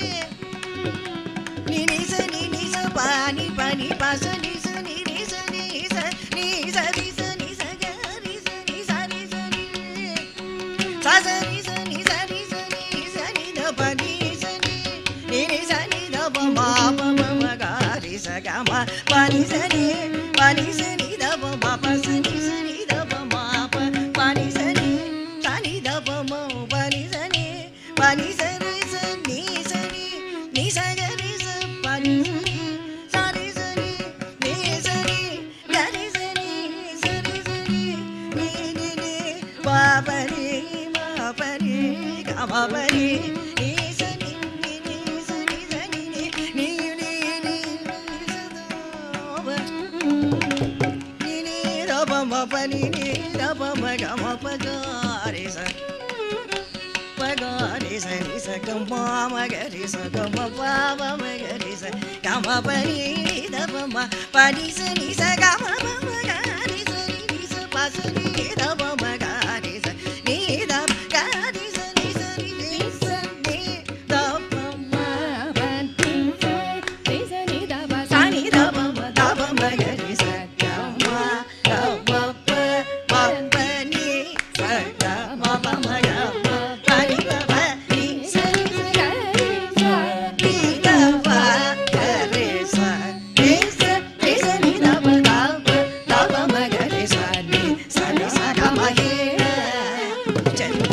ni ni sa ni ni sa pa ni pa ni pa sa ni sa ni ni sa ni sa ni sa ni sa ni sa ga ni sa ni sa ni sa ni sa sa ni sa ni sa ni sa ni sa ni da pa ni sa ni ni ni sa ni da pa ma pa ma ma ga ri sa ga ma pa ni sa ni pa ni sa ni da pa ma pa sa ni sa ni da pa ma pa pa ni sa ni sa ni da pa ma pa ni sa ni pa ni sa ni sa ni sa ni ni sa ga ri sa pa ni sa ni sa ni sa ni ni sa ni ga ri sa ni sa ni sa ni ni ni ni pa pa ni ma pa ni ga ma pa ni ni sa ni ni ni sa ni sa ni ni ni ni ni sa da ba ni ni da ba ma pa ni ni da ba ma ga ma pa ga ri sa pa ga ri sa ni sa ga ma ma ga ri sa ga ma pa ma ma ga ri sa ga ma pa ni da ba ma pa ni sa ni sa ga ma ma ma ga ri sa ni ni sa pa sa ni da ba ma ga ri sa ni da ga ri sa ni sa ni ni sa ni da ba ma sa ni da ba ma da ba ma ga ri sa ga ma da ba pa ma pa ni sa ga ma pa ma ga ma pa ni pa pa ni sa ni da ba ga ri sa ni sa ni sa ni da ba da ba da ba ma ga ri sa ni sa ni sa ga ma he ಚಂದ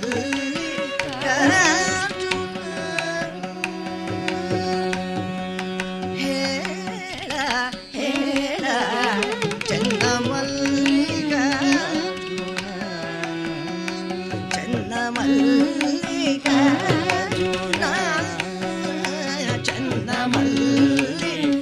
ಹೇಳ ಹೇಳ ಚಂದ ಮಲ್ಲಿಕ ಚಂದ ಮಲ್ಲಿಕ ಚಂದ ಮಲ್ಲಿಕ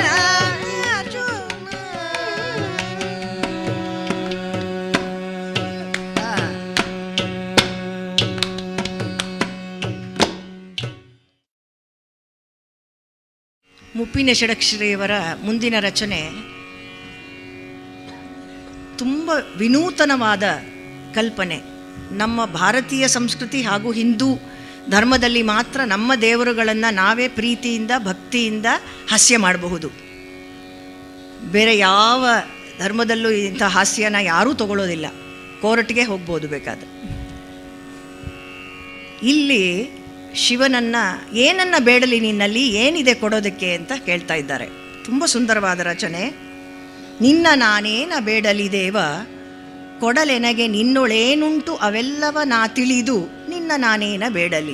ಮುಪ್ಪಿನ ಷಡಕ್ಷರಿಯವರ ಮುಂದಿನ ರಚನೆ ತುಂಬ ವಿನೂತನವಾದ ಕಲ್ಪನೆ ನಮ್ಮ ಭಾರತೀಯ ಸಂಸ್ಕೃತಿ ಹಾಗೂ ಹಿಂದೂ ಧರ್ಮದಲ್ಲಿ ಮಾತ್ರ ನಮ್ಮ ದೇವರುಗಳನ್ನು ನಾವೇ ಪ್ರೀತಿಯಿಂದ ಭಕ್ತಿಯಿಂದ ಹಾಸ್ಯ ಮಾಡಬಹುದು ಬೇರೆ ಯಾವ ಧರ್ಮದಲ್ಲೂ ಇಂಥ ಹಾಸ್ಯನ ಯಾರೂ ತಗೊಳ್ಳೋದಿಲ್ಲ ಕೋರ್ಟ್ಗೆ ಹೋಗ್ಬೋದು ಬೇಕಾದ್ರೆ ಇಲ್ಲಿ ಶಿವನನ್ನ ಏನನ್ನ ಬೇಡಲಿ ನಿನ್ನಲ್ಲಿ ಏನಿದೆ ಕೊಡೋದಕ್ಕೆ ಅಂತ ಕೇಳ್ತಾ ಇದ್ದಾರೆ ತುಂಬ ಸುಂದರವಾದ ರಚನೆ ನಿನ್ನ ನಾನೇನ ಬೇಡಲಿ ದೇವ ಕೊಡಲೆನಗೆ ನಿನ್ನೊಳೇನುಂಟು ಅವೆಲ್ಲವ ನಾ ತಿಳಿದು ನಿನ್ನ ನಾನೇನ ಬೇಡಲಿ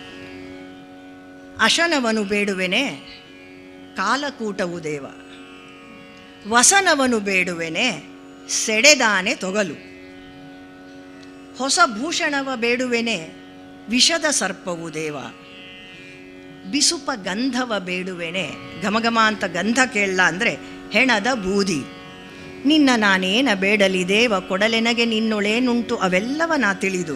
ಅಶನವನು ಬೇಡುವೆನೆ ಕಾಲಕೂಟವು ದೇವ ವಸನವನು ಬೇಡುವೆನೆ ಸೆಡೆದಾನೆ ತೊಗಲು ಹೊಸ ಭೂಷಣವ ಬೇಡುವೆನೆ ವಿಷದ ಸರ್ಪವು ದೇವ ಬಿಸುಪ ಗಂಧವ ಬೇಡುವೆನೆ ಘಮಘಮ ಅಂತ ಗಂಧ ಕೇಳಲ್ಲ ಅಂದರೆ ಹೆಣದ ಬೂದಿ ನಿನ್ನ ನಾನೇನ ಬೇಡಲಿ ದೇವ ಕೊಡಲೆನಗೆ ನಿನ್ನೊಳೇನುಂಟು ಅವೆಲ್ಲವ ನಾ ತಿಳಿದು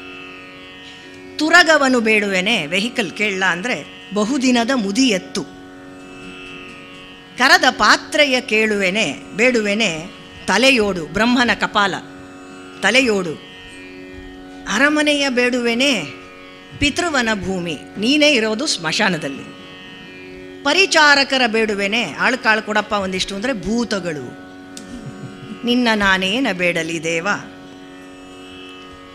ತುರಗವನು ಬೇಡುವೆನೆ ವೆಹಿಕಲ್ ಕೇಳಲ್ಲ ಅಂದರೆ ಬಹುದಿನದ ಮುದಿ ಎತ್ತು ಕರದ ಪಾತ್ರೆಯ ಕೇಳುವೆನೆ ಬೇಡುವೆನೆ ತಲೆಯೋಡು ಬ್ರಹ್ಮನ ಕಪಾಲ ತಲೆಯೋಡು ಅರಮನೆಯ ಬೇಡುವೆನೆ ಪಿತೃವನ ಭೂಮಿ ನೀನೇ ಇರೋದು ಸ್ಮಶಾನದಲ್ಲಿ ಪರಿಚಾರಕರ ಬೇಡುವೆನೆ ಆಳ್ಕಾಳು ಕೊಡಪ್ಪ ಒಂದಿಷ್ಟು ಅಂದರೆ ಭೂತಗಳು ನಿನ್ನ ನಾನೇನ ಬೇಡಲಿ ದೇವ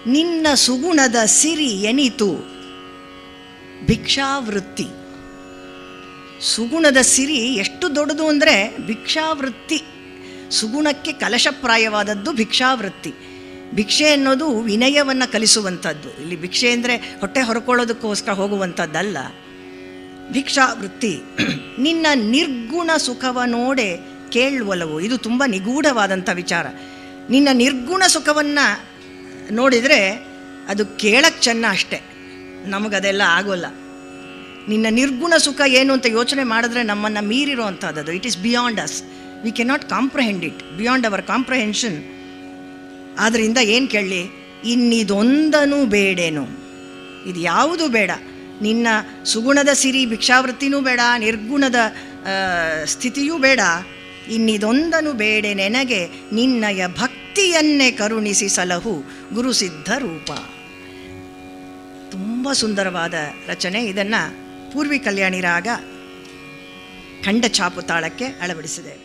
ನಿನ್ನ ಸುಗುಣದ ಸಿರಿ ಎನಿತು ಭಿಕ್ಷಾವೃತ್ತಿ ಸುಗುಣದ ಸಿರಿ ಎಷ್ಟು ದೊಡ್ಡದು ಅಂದರೆ ಭಿಕ್ಷಾವೃತ್ತಿ ಸುಗುಣಕ್ಕೆ ಕಲಶಪ್ರಾಯವಾದದ್ದು ಭಿಕ್ಷಾವೃತ್ತಿ ಭಿಕ್ಷೆ ಅನ್ನೋದು ವಿನಯವನ್ನು ಕಲಿಸುವಂಥದ್ದು ಇಲ್ಲಿ ಭಿಕ್ಷೆ ಅಂದರೆ ಹೊಟ್ಟೆ ಹೊರಕೊಳ್ಳೋದಕ್ಕೋಸ್ಕರ ಹೋಗುವಂಥದ್ದಲ್ಲ ಭಿಕ್ಷಾವೃತ್ತಿ ನಿನ್ನ ನಿರ್ಗುಣ ಸುಖವ ನೋಡೆ ಕೇಳುವಲವು ಇದು ತುಂಬ ನಿಗೂಢವಾದಂಥ ವಿಚಾರ ನಿನ್ನ ನಿರ್ಗುಣ ಸುಖವನ್ನು ನೋಡಿದರೆ ಅದು ಕೇಳಕ್ಕೆ ಚೆನ್ನ ಅಷ್ಟೆ ನಮಗದೆಲ್ಲ ಆಗೋಲ್ಲ ನಿನ್ನ ನಿರ್ಗುಣ ಸುಖ ಏನು ಅಂತ ಯೋಚನೆ ಮಾಡಿದ್ರೆ ನಮ್ಮನ್ನು ಮೀರಿರೋ ಅಂಥದ್ದು it is beyond us we can not comprehend it beyond our comprehension ಆದ್ದರಿಂದ ಏನು ಕೇಳಲಿ ಇನ್ನಿದೊಂದನು ಬೇಡೇನು ಇದು ಯಾವುದು ಬೇಡ ನಿನ್ನ ಸುಗುಣದ ಸಿರಿ ಭಿಕ್ಷಾವೃತ್ತಿನೂ ಬೇಡ ನಿರ್ಗುಣದ ಆ, ಸ್ಥಿತಿಯೂ ಬೇಡ ಇನ್ನಿದೊಂದನು ಬೇಡೆ ನೆನಗೆ ನಿನ್ನಯ ಭಕ್ತಿಯನ್ನೇ ಕರುಣಿಸಿ ಸಲಹು ಗುರುಸಿದ್ಧ ರೂಪ ತುಂಬ ಸುಂದರವಾದ ರಚನೆ ಇದನ್ನು ಪೂರ್ವಿ ಕಲ್ಯಾಣಿ ರಾಗ ಖಂಡ ಛಾಪು ತಾಳಕ್ಕೆ ಅಳವಡಿಸಿದೆ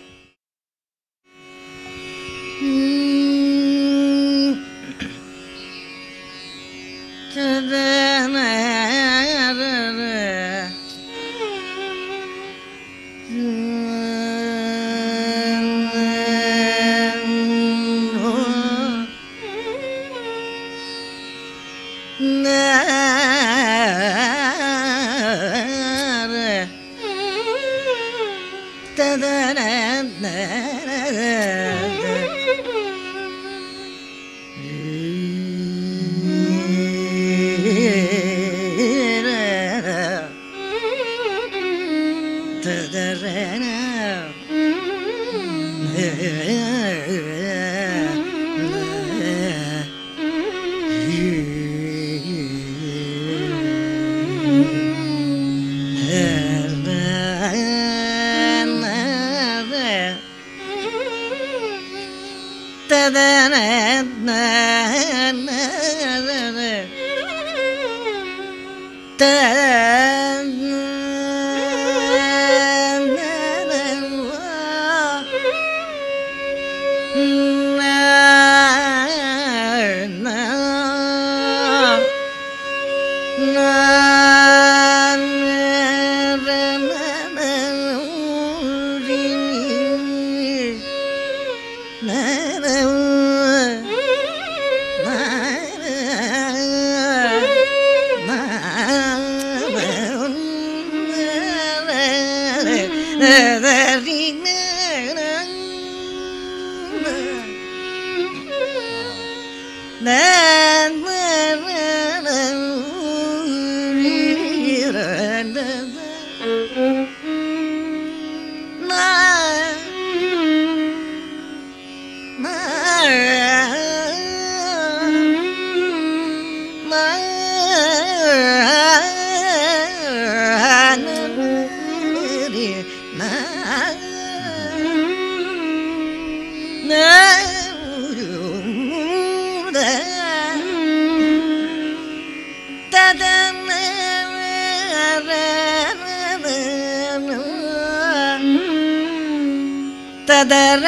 ತದರ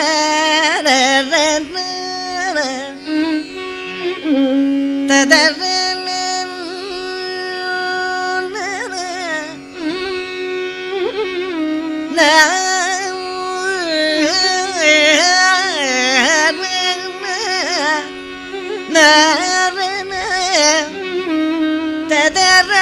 ತದರ ತದರ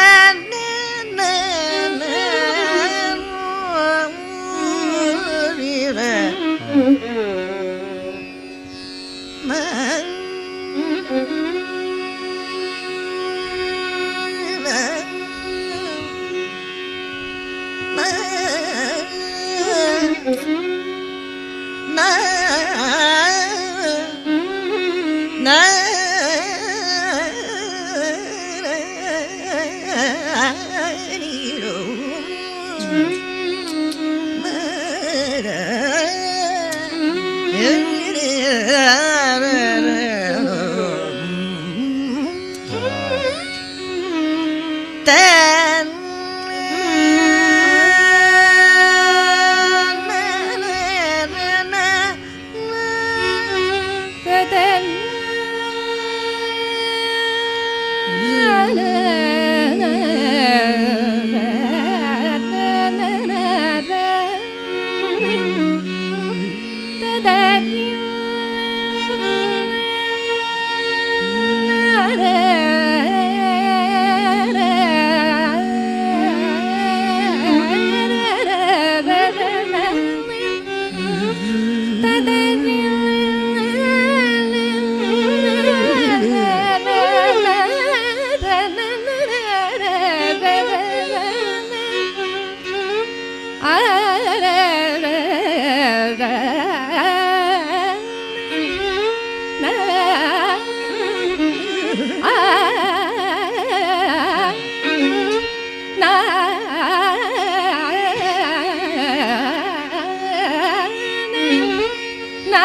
ಆ ನಾ ನಾ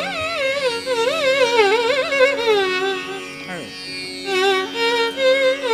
ಆ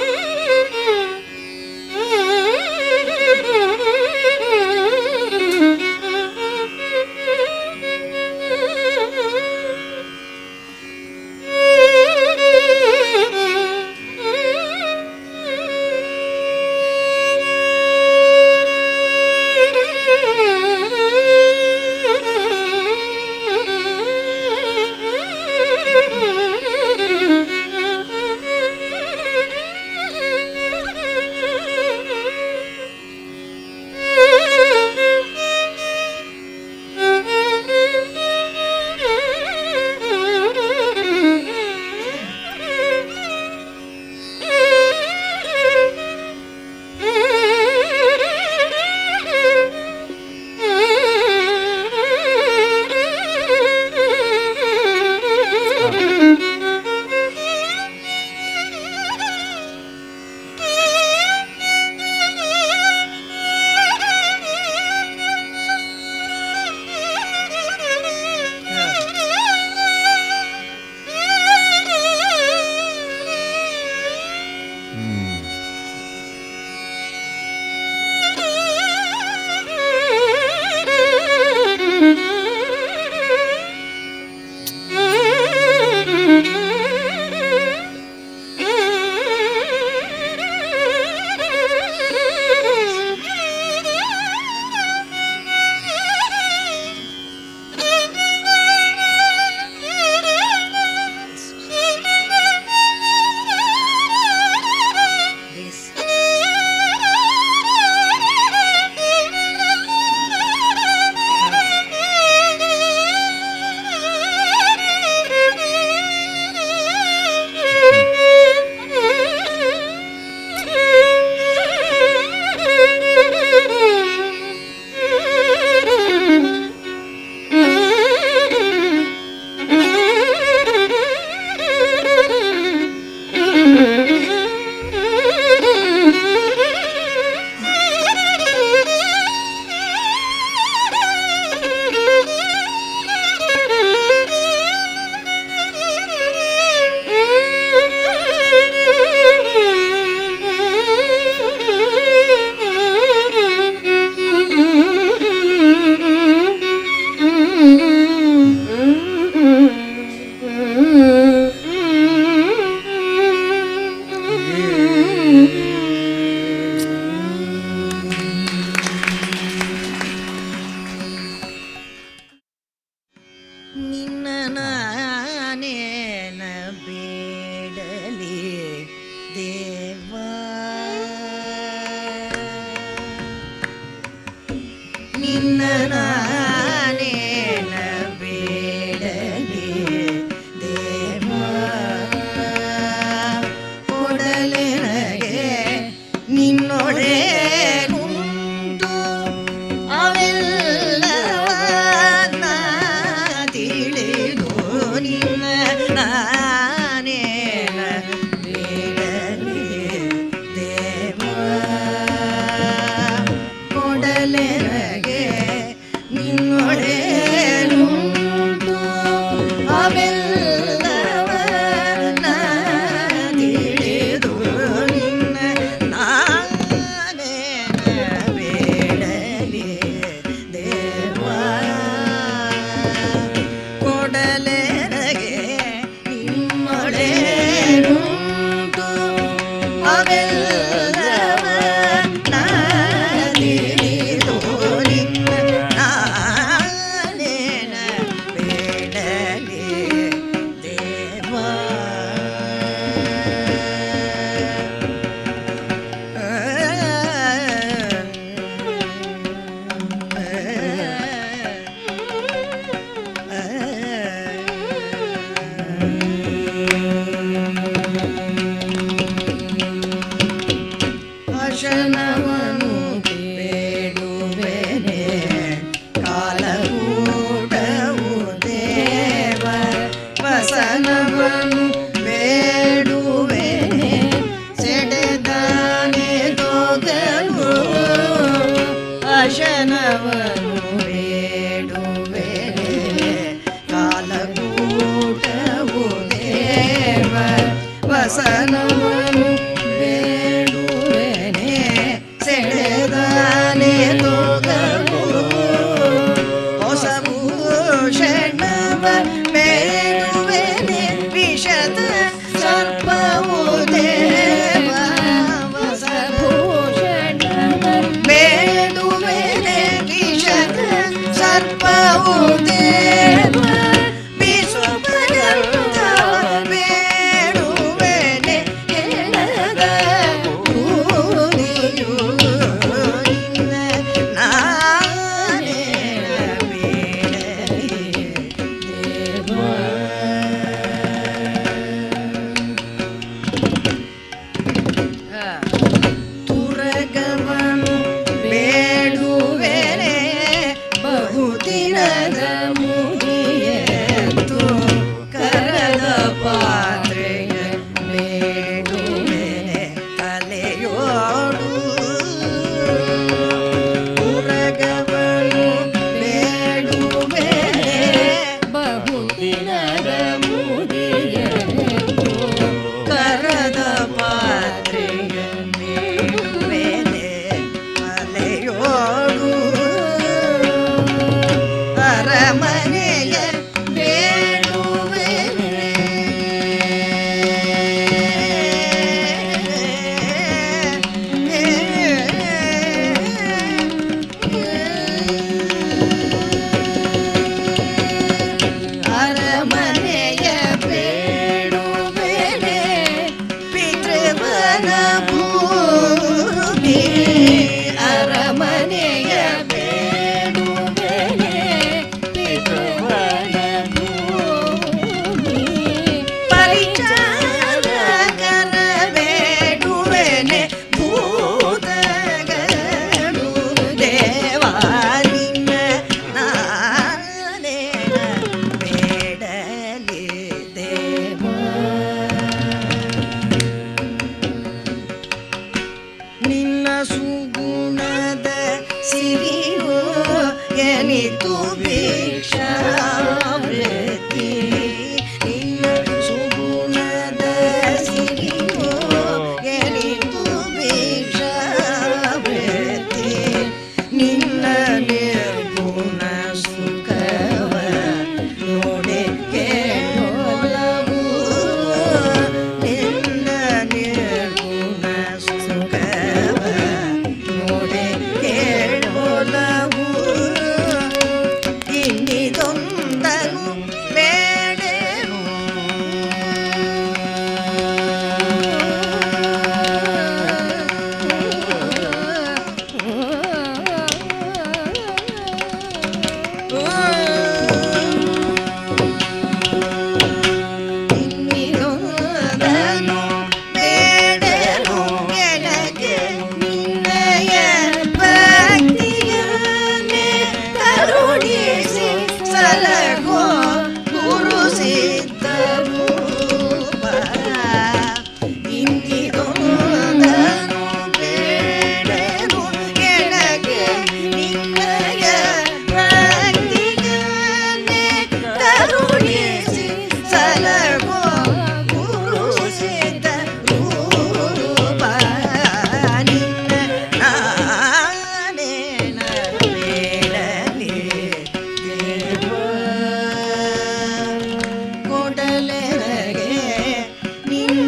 ನಿನ್ನ ನಾನೇನ ಬೇಡಲಿ ದೇವ ಕೊಡಲೆನಗೆ ನಿನ್ನೊಡೇನುಂಟು ಅವೆಲ್ಲವನ್ನ ತಿಳಿದು ನಿನ್ನ ನಾನೇನ ಬೇಡಲಿ ದೇವ ಕೊಡಲೆನಗೆ ನಿನ್ನೊಡೇನುಂಟು ಅವೆಲ್ಲವನ್ನ ತಿಳಿದು ನಿನ್ನ ನಾನೇನ ಬೇಡಲಿ ದೇವ ಕೊಡಲೆನಗೆ ನಿನ್ನೊಡೇನುಂಟು ಅವೆಲ್ಲವನ್ನ ತಿಳಿದು ನಿನ್ನ ನಾನೇನ ಬೇಡಲಿ ದೇವ ವಶನವನು ಬೇಡುವೆನೆ ಕಾಲಕೂಟವು ದೇವ ವಸನವನು ಬೇಡುವೆನೆ ಸೆಡೆದಾನೆ ದೋಗಲು ವಶನವನು ಬೇಡುವೆನೆ ಕಾಲಕೂಟವು ದೇವ ವಸನವನು ಬೇಡುವೆನೆ ಸೆಳೆದಾನೆ ತೋಗಲು ಹೊಸ ಭೂಷಣವ ಬೇಡುವೆನೆ ವಿಷದ ಸರ್ಪವು ದೇವ ಹೊಸ ಬೇಡುವೆನೆ ವಿಷದ ಸರ್ಪವು ದೇವ ವಿಶ್ವಪರ್ಯಂತ ಬೇಡುವೆನೆ ಹೇ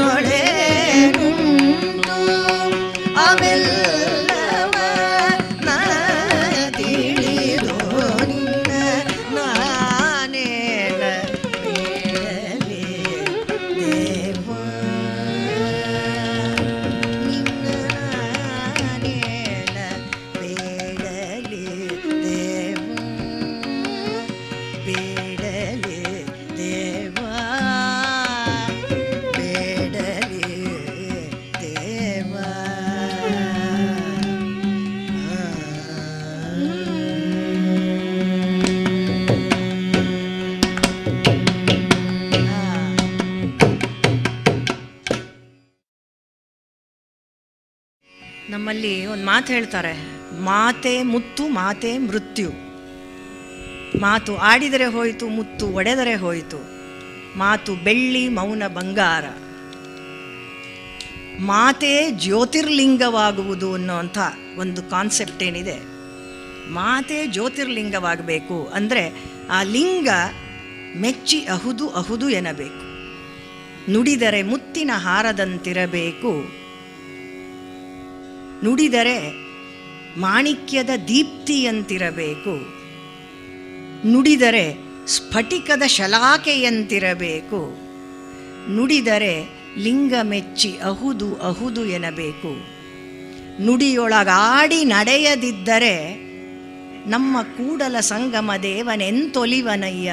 ಅವೆಲ್ಲವ ನಾ ತಿಳಿದೋ ನಿನ್ನ ನಾನೇನ ಬೇಡಲೇ ದೇವ ನಿನ್ನ ನಾನೇನ ಬೇಡಲೇ ದೇವ ಬೇಡಲೇ ದೇವ ಬೇಡಲೇ ದೇವ ನಮ್ಮಲ್ಲಿ ಒಂದು ಮಾತು ಹೇಳ್ತಾರೆ ಮಾತೆ ಮುತ್ತು ಮಾತೆ ಮೃತ್ಯು ಮಾತು ಆಡಿದರೆ ಹೋಯಿತು ಮುತ್ತು ಒಡೆದರೆ ಹೋಯಿತು ಮಾತು ಬೆಳ್ಳಿ ಮೌನ ಬಂಗಾರ ಮಾತೇ ಜ್ಯೋತಿರ್ಲಿಂಗವಾಗುವುದು ಅನ್ನೋಂಥ ಒಂದು ಕಾನ್ಸೆಪ್ಟ್ ಏನಿದೆ ಮಾತೇ ಜ್ಯೋತಿರ್ಲಿಂಗವಾಗಬೇಕು ಅಂದರೆ ಆ ಲಿಂಗ ಮೆಚ್ಚಿ ಅಹುದು ಅಹುದು ಎನ್ನಬೇಕು ನುಡಿದರೆ ಮುತ್ತಿನ ಹಾರದಂತಿರಬೇಕು ನುಡಿದರೆ ಮಾಣಿಕ್ಯದ ದೀಪ್ತಿಯಂತಿರಬೇಕು ನುಡಿದರೆ ಸ್ಫಟಿಕದ ಶಲಾಕೆಯಂತಿರಬೇಕು ನುಡಿದರೆ ಲಿಂಗ ಮೆಚ್ಚಿ ಅಹುದು ಅಹುದು ಎನ್ನಬೇಕು ನುಡಿಯೊಳಗಾಡಿ ನಡೆಯದಿದ್ದರೆ ನಮ್ಮ ಕೂಡಲ ಸಂಗಮ ದೇವನೆಂತೊಲಿವನಯ್ಯ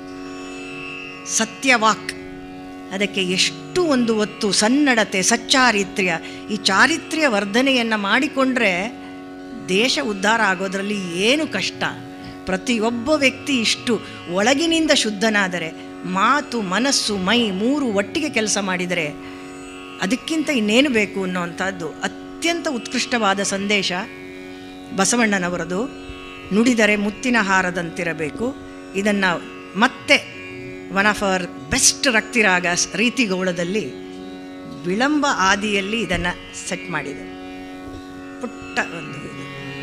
ಸತ್ಯವಾಕ್ ಅದಕ್ಕೆ ಎಷ್ಟು ಒಂದು ಹೊತ್ತು ಸನ್ನಡತೆ ಸಚ್ಚಾರಿತ್ರ್ಯ ಈ ಚಾರಿತ್ರ್ಯ ವರ್ಧನೆಯನ್ನು ಮಾಡಿಕೊಂಡ್ರೆ ದೇಶ ಉದ್ಧಾರ ಆಗೋದ್ರಲ್ಲಿ ಏನು ಕಷ್ಟ ಪ್ರತಿಯೊಬ್ಬ ವ್ಯಕ್ತಿ ಇಷ್ಟು ಒಳಗಿನಿಂದ ಶುದ್ಧನಾದರೆ ಮಾತು ಮನಸ್ಸು ಮೈ ಮೂರು ಒಟ್ಟಿಗೆ ಕೆಲಸ ಮಾಡಿದರೆ ಅದಕ್ಕಿಂತ ಇನ್ನೇನು ಬೇಕು ಅನ್ನೋವಂಥದ್ದು ಅತ್ಯಂತ ಉತ್ಕೃಷ್ಟವಾದ ಸಂದೇಶ ಬಸವಣ್ಣನವರದು ನುಡಿದರೆ ಮುತ್ತಿನ ಹಾರದಂತಿರಬೇಕು ಇದನ್ನು ಮತ್ತೆ ಒನ್ ಆಫ್ ಅವರ್ ಬೆಸ್ಟ್ ರಕ್ತಿರಾಗ ಸ್- ರೀತಿಗೌಳದಲ್ಲಿ ವಿಳಂಬ ಆದಿಯಲ್ಲಿ ಇದನ್ನು ಸೆಟ್ ಮಾಡಿದೆ ಪುಟ್ಟ ಒಂದು ಇದು.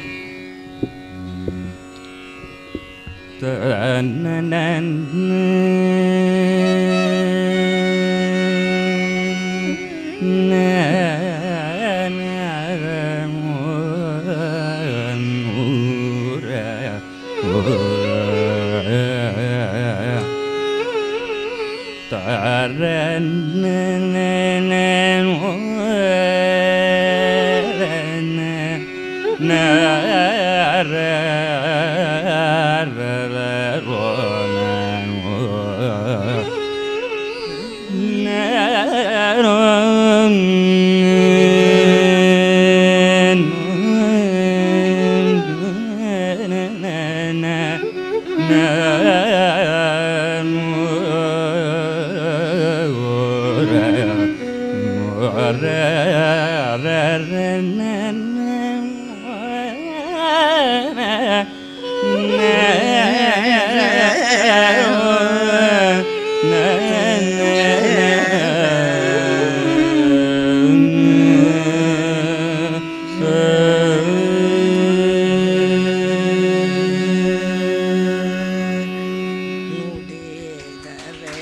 ನುಡಿದರೆ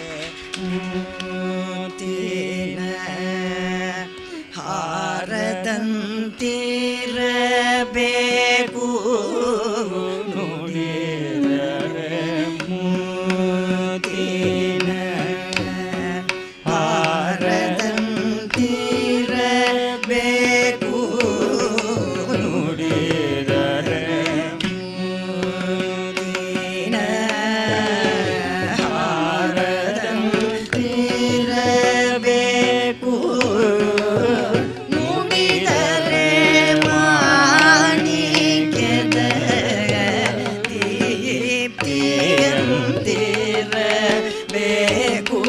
ಮೂತಿನ ಹಾರದಂತಿರಬೇಕು ನುಡಿದರೆ ಮೂತಿನ ಹಾರದಂತಿರಬೇಕು ನುಡಿದರೆ ಮೂತಿನ ಹಾರದಂತಿರಬೇಕು ನುಡಿದರೆ ಮಾಣಿಕ್ಯದ ದೀಪ್ತಿಯಂತಿರಬೇಕು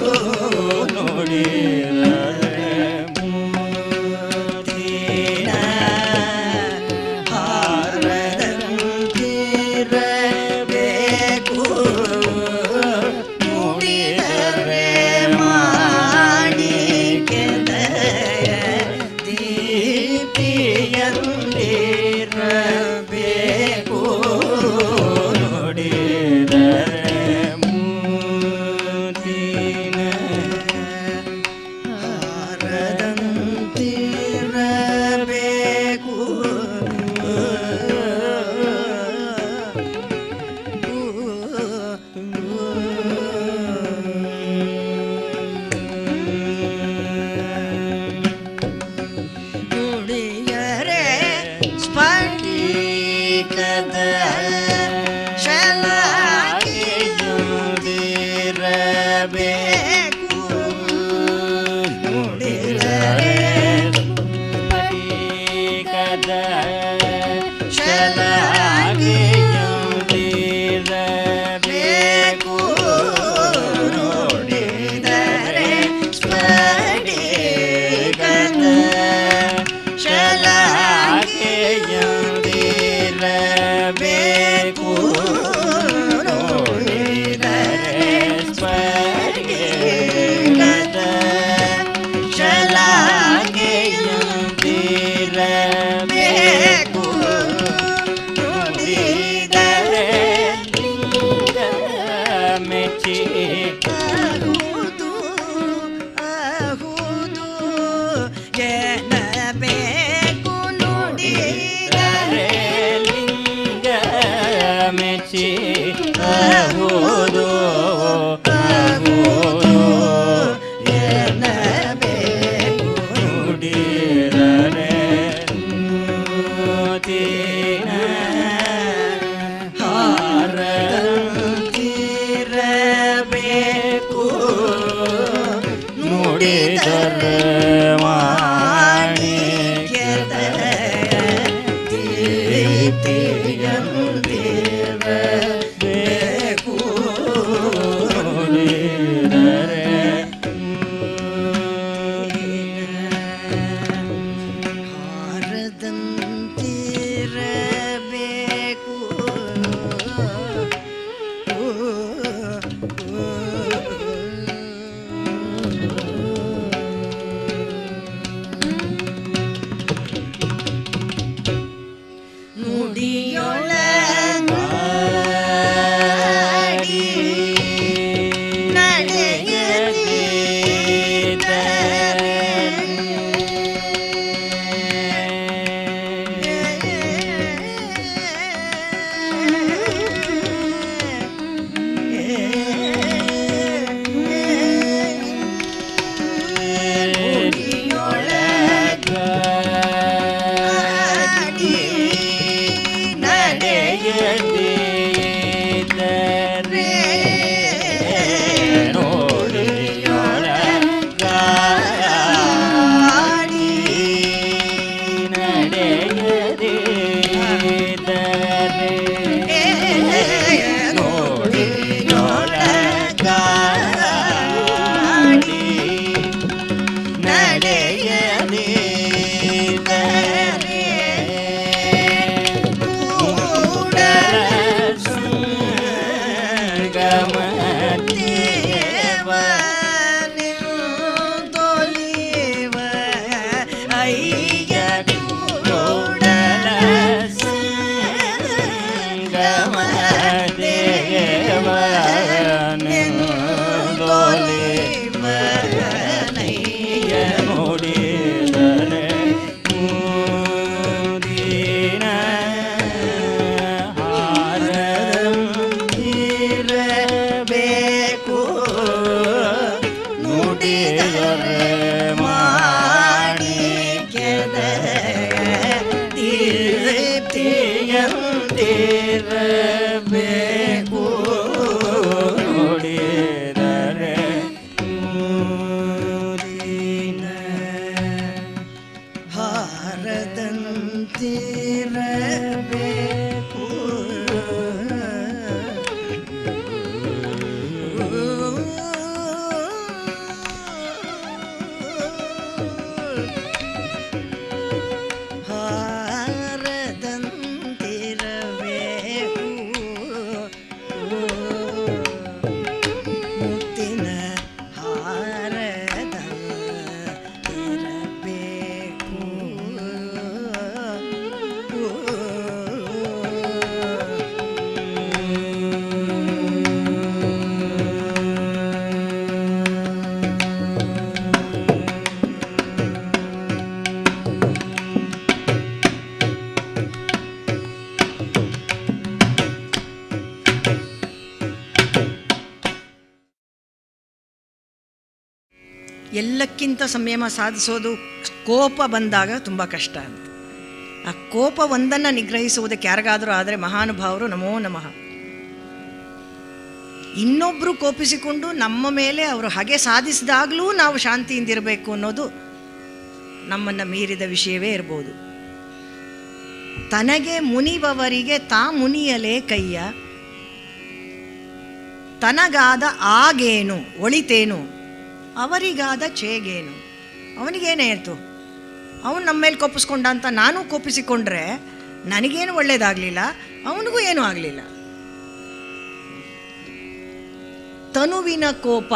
ನುಡಿದರೆ ಮೂತಿನ ಹಾರದಂತಿರಬೇಕು ನುಡಿದರೆ ಮಾಣಿಕ್ಯದ ದೀಪ್ತಿಯಂತಿರಬೇಕು ನುಡಿದರೆ ಮೂತಿನ ಮಾಣಿಕ್ಯದ ದೀಪ್ತಿಯಂತಿರಬೇಕು ಹಾರದಂತಿರಬೇಕು ನುಡಿಯೊಳಗಾಡಿ ಬೇಕು ನುಡಿದರೆ ಮಾಣಿಕ್ಯದ ದೀಪ್ತಿಯಂತಿರಬೇಕು ನುಡಿದರೆ ಊರಿನ ಹಾರದಂತಿರಬೇಕು ಹಾರದಂತಿರಬೇಕು ಮುತ್ತಿನ ಹಾರದ ಇರಬೇಕು ಎಲ್ಲಕ್ಕಿಂತ ಸಂಯಮ ಸಾಧಿಸೋದು ಕೋಪ ಬಂದಾಗ ತುಂಬ ಕಷ್ಟ ಅಂತ ಆ ಕೋಪ ಒಂದನ್ನು ನಿಗ್ರಹಿಸುವುದಕ್ಕೆ ಯಾರಿಗಾದರೂ ಆದರೆ ಮಹಾನುಭಾವರು ನಮೋ ನಮಃ ಇನ್ನೊಬ್ಬರು ಕೋಪಿಸಿಕೊಂಡು ನಮ್ಮ ಮೇಲೆ ಅವರು ಹಾಗೆ ಸಾಧಿಸಿದಾಗಲೂ ನಾವು ಶಾಂತಿಯಿಂದಿರಬೇಕು ಅನ್ನೋದು ನಮ್ಮನ್ನು ಮೀರಿದ ವಿಷಯವೇ ಇರ್ಬೋದು ತನಗೆ ಮುನಿಬವರಿಗೆ ತಾ ಮುನಿಯಲೇ ಕೈಯ ತನಗಾದ ಆಗೇನು ಒಳಿತೇನು ಅವರಿಗಾದ ಚೇಗೇನು ಅವನಿಗೇನಾಯಿತು ಅವನು ನಮ್ಮ ಮೇಲೆ ಕೋಪಿಸ್ಕೊಂಡ ಅಂತ ನಾನು ಕೋಪಿಸಿಕೊಂಡ್ರೆ ನನಗೇನು ಒಳ್ಳೇದಾಗಲಿಲ್ಲ ಅವನಿಗೂ ಏನೂ ಆಗಲಿಲ್ಲ ತನುವಿನ ಕೋಪ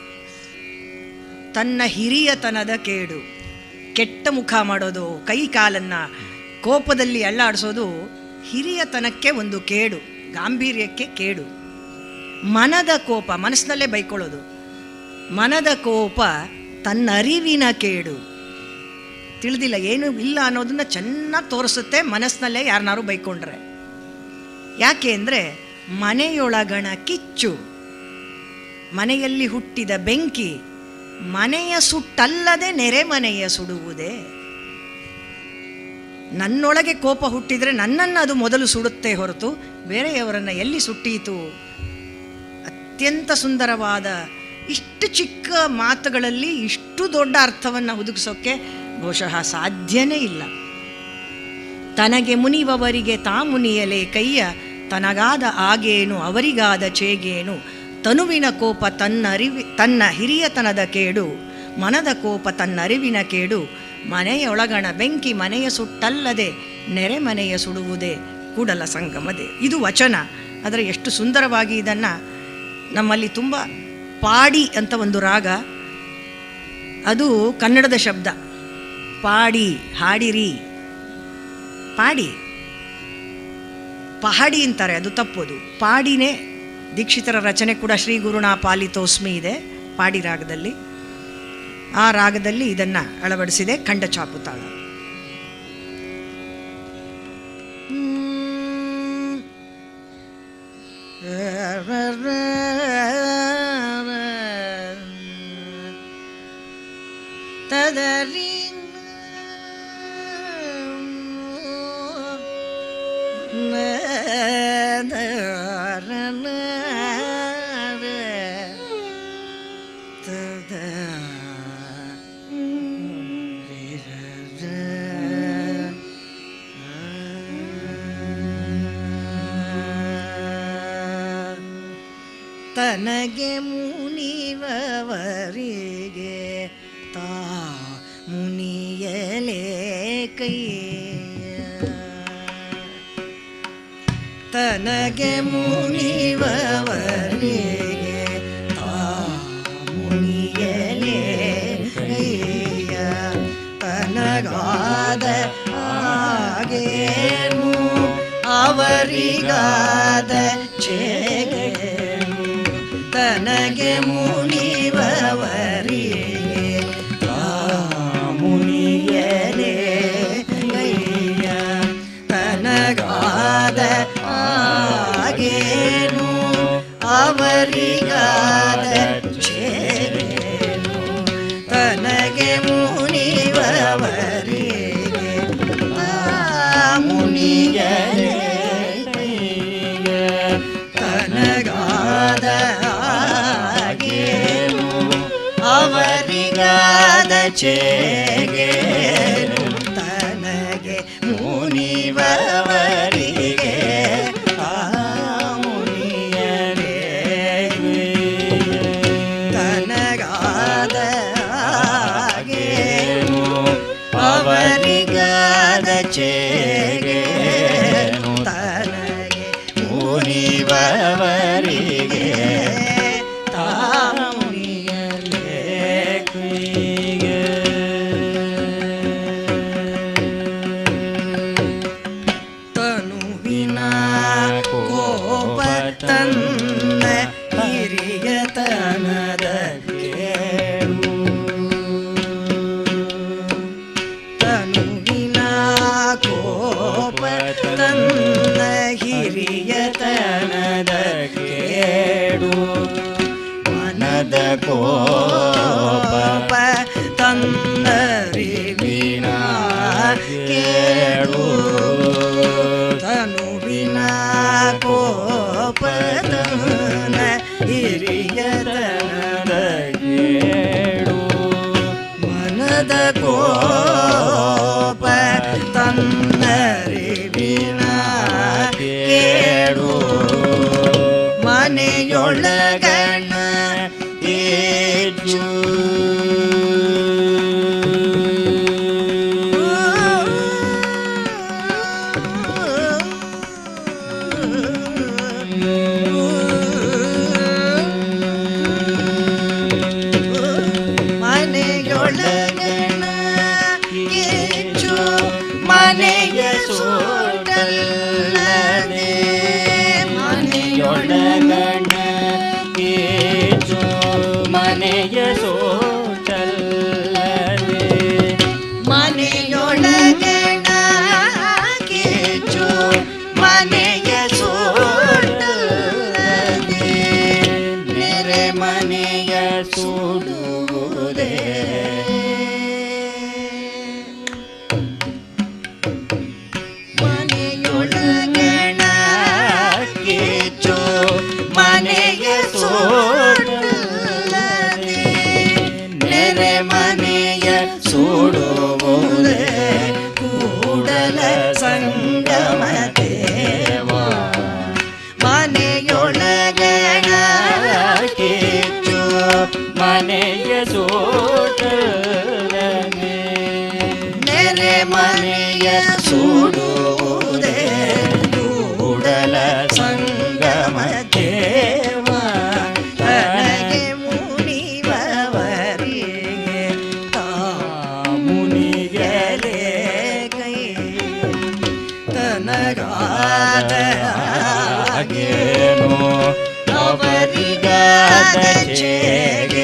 ತನ್ನ ಹಿರಿಯತನದ ಕೇಡು ಕೆಟ್ಟ ಮುಖ ಮಾಡೋದು ಕೈ ಕಾಲನ್ನು ಕೋಪದಲ್ಲಿ ಅಳ್ಳಾಡಿಸೋದು ಹಿರಿಯತನಕ್ಕೆ ಒಂದು ಕೇಡು ಗಾಂಭೀರ್ಯಕ್ಕೆ ಕೇಡು ಮನದ ಕೋಪ ಮನಸ್ಸಿನಲ್ಲೇ ಬೈಕೊಳ್ಳೋದು ಮನದ ಕೋಪ ತನ್ನ ಅರಿವಿನ ಕೇಡು ತಿಳಿದಿಲ್ಲ ಏನು ಇಲ್ಲ ಅನ್ನೋದನ್ನ ಚೆನ್ನಾಗಿ ತೋರಿಸುತ್ತೆ ಮನಸ್ಸಿನಲ್ಲೇ ಯಾರನ್ನಾರು ಬೈಕೊಂಡ್ರೆ ಯಾಕೆ ಅಂದರೆ ಮನೆಯೊಳಗಣ ಕಿಚ್ಚು ಮನೆಯಲ್ಲಿ ಹುಟ್ಟಿದ ಬೆಂಕಿ ಮನೆಯ ಸುಟ್ಟಲ್ಲದೆ ನೆರೆ ಮನೆಯ ಸುಡುವುದೇ ನನ್ನೊಳಗೆ ಕೋಪ ಹುಟ್ಟಿದರೆ ನನ್ನನ್ನು ಅದು ಮೊದಲು ಸುಡುತ್ತೆ ಹೊರತು ಬೇರೆಯವರನ್ನು ಎಲ್ಲಿ ಸುಟ್ಟೀತು ಅತ್ಯಂತ ಸುಂದರವಾದ ಇಷ್ಟು ಚಿಕ್ಕ ಮಾತುಗಳಲ್ಲಿ ಇಷ್ಟು ದೊಡ್ಡ ಅರ್ಥವನ್ನು ಹುದುಗಿಸೋಕ್ಕೆ ಬಹುಶಃ ಸಾಧ್ಯನೇ ಇಲ್ಲ ತನಗೆ ಮುನಿವವರಿಗೆ ತಾ ಮುನಿಯಲೇ ಕೈಯ ತನಗಾದ ಆಗೇನು ಅವರಿಗಾದ ಚೇಗೇನು ತನುವಿನ ಕೋಪ ತನ್ನರಿವಿ ತನ್ನ ಹಿರಿಯತನದ ಕೇಡು ಮನದ ಕೋಪ ತನ್ನರಿವಿನ ಕೇಡು ಮನೆಯೊಳಗಣ ಬೆಂಕಿ ಮನೆಯ ಸುಟ್ಟಲ್ಲದೆ ನೆರೆ ಮನೆಯ ಸುಡುವುದೇ ಕೂಡಲ ಸಂಗಮದೆ ಇದು ವಚನ ಆದರೆ ಎಷ್ಟು ಸುಂದರವಾಗಿ ಇದನ್ನು ನಮ್ಮಲ್ಲಿ ತುಂಬ ಪಾಡಿ ಅಂತ ಒಂದು ರಾಗ ಅದು ಕನ್ನಡದ ಶಬ್ದ ಪಾಡಿ ಹಾಡಿರಿ ಪಾಡಿ ಪಹಾಡಿ ಅಂತಾರೆ ಅದು ತಪ್ಪೋದು ಪಾಡಿನೇ ದೀಕ್ಷಿತರ ರಚನೆ ಕೂಡ ಶ್ರೀ ಗುರುಣ ಪಾಲಿತೋಸ್ಮಿ ಇದೆ ಪಾಡಿ ರಾಗದಲ್ಲಿ ಆ ರಾಗದಲ್ಲಿ ಇದನ್ನು ಅಳವಡಿಸಿದೆ ಖಂಡ ಚಾಪುತಾಳ ತದರಿ ತನಗೆ ಮುನಿವವರಿಗೆ ತಾ ಮುನಿಯಲೇ ಕೈಯ ತನಗೆ ಮುನಿವವರಿಗೆ ತಾ ಮುನಿಯಲೇ ಕೈಯ ತನಗಾದ ಆಗೇನು ಅವರಿಗಾದ ಚೇಗೇನು ತನಗೆ ಮುನಿವವರಿಗೆ ತಾ ಮುನಿಯಲೇ ಕೈಯ ತನಗಾದ ಆಗೇನು ಅವರಿಗಾದ ಚೇಗೇನು ತನಗೆ ಮುನಿವವರಿಗೆ ಆ ಮುನಿಯಲೇ ಕೈಯ ತನಗಾದ ಆಗೇನು ಅವರಿಗಾದ ಚೇಗೇನು ತನಗೆ ಮುನಿವವರಿಗೆ ಆ ಮುನಿಯಲೇ ತನಗಾದ ಆಗೇನು ಅವರಿಗಾದ ಚೇಗೇನು ತನಗೆ ಮುನಿವವರಿಗೆ ತಾಮುನಿಯಲೇ ಕುಯ್ಗೆ. ತನುವಿನ ಕೋಪ ತನ್ನ ಹಿರಿಯತನದ ಕೇಳು ತನುವಿನ ಕೋಪ ತನ್ನ ಹಿರಿಯತನದ ಕೇಡು ಮನದ ಕೋಪ ತನ್ನರಿವಿನ ಕೇಳು ತನುವಿನ ಕೋಪ ತನ್ನ ಹಿರಿಯತನದ ಕೇಳು ಮನದ ಕೋಪ ತನ್ನರಿವಿನ ಕೇಳು ಮನೆಯೊಳಗಣ ಏಜು ಮನೆಯೊಳಗಣ ಹೆಚ್ಚು ಮನೆಯ ಸೋಟಲ್ಲದೆ ಮನೆಯೊಳಗಣ ಮನೆಯ ಸುಡುವುದೇ ಕೂಡಲ ಸಂಗಮ ದೇವ ತನಗೆ ಮುನಿವವರಿಗೆ ಮುನಿಗಲೇ ಕೈ ತನಗಾದ ತನಗಾದ ಹಾಗೇನು ಅವರಿಗಾದ ಚೇಗೆ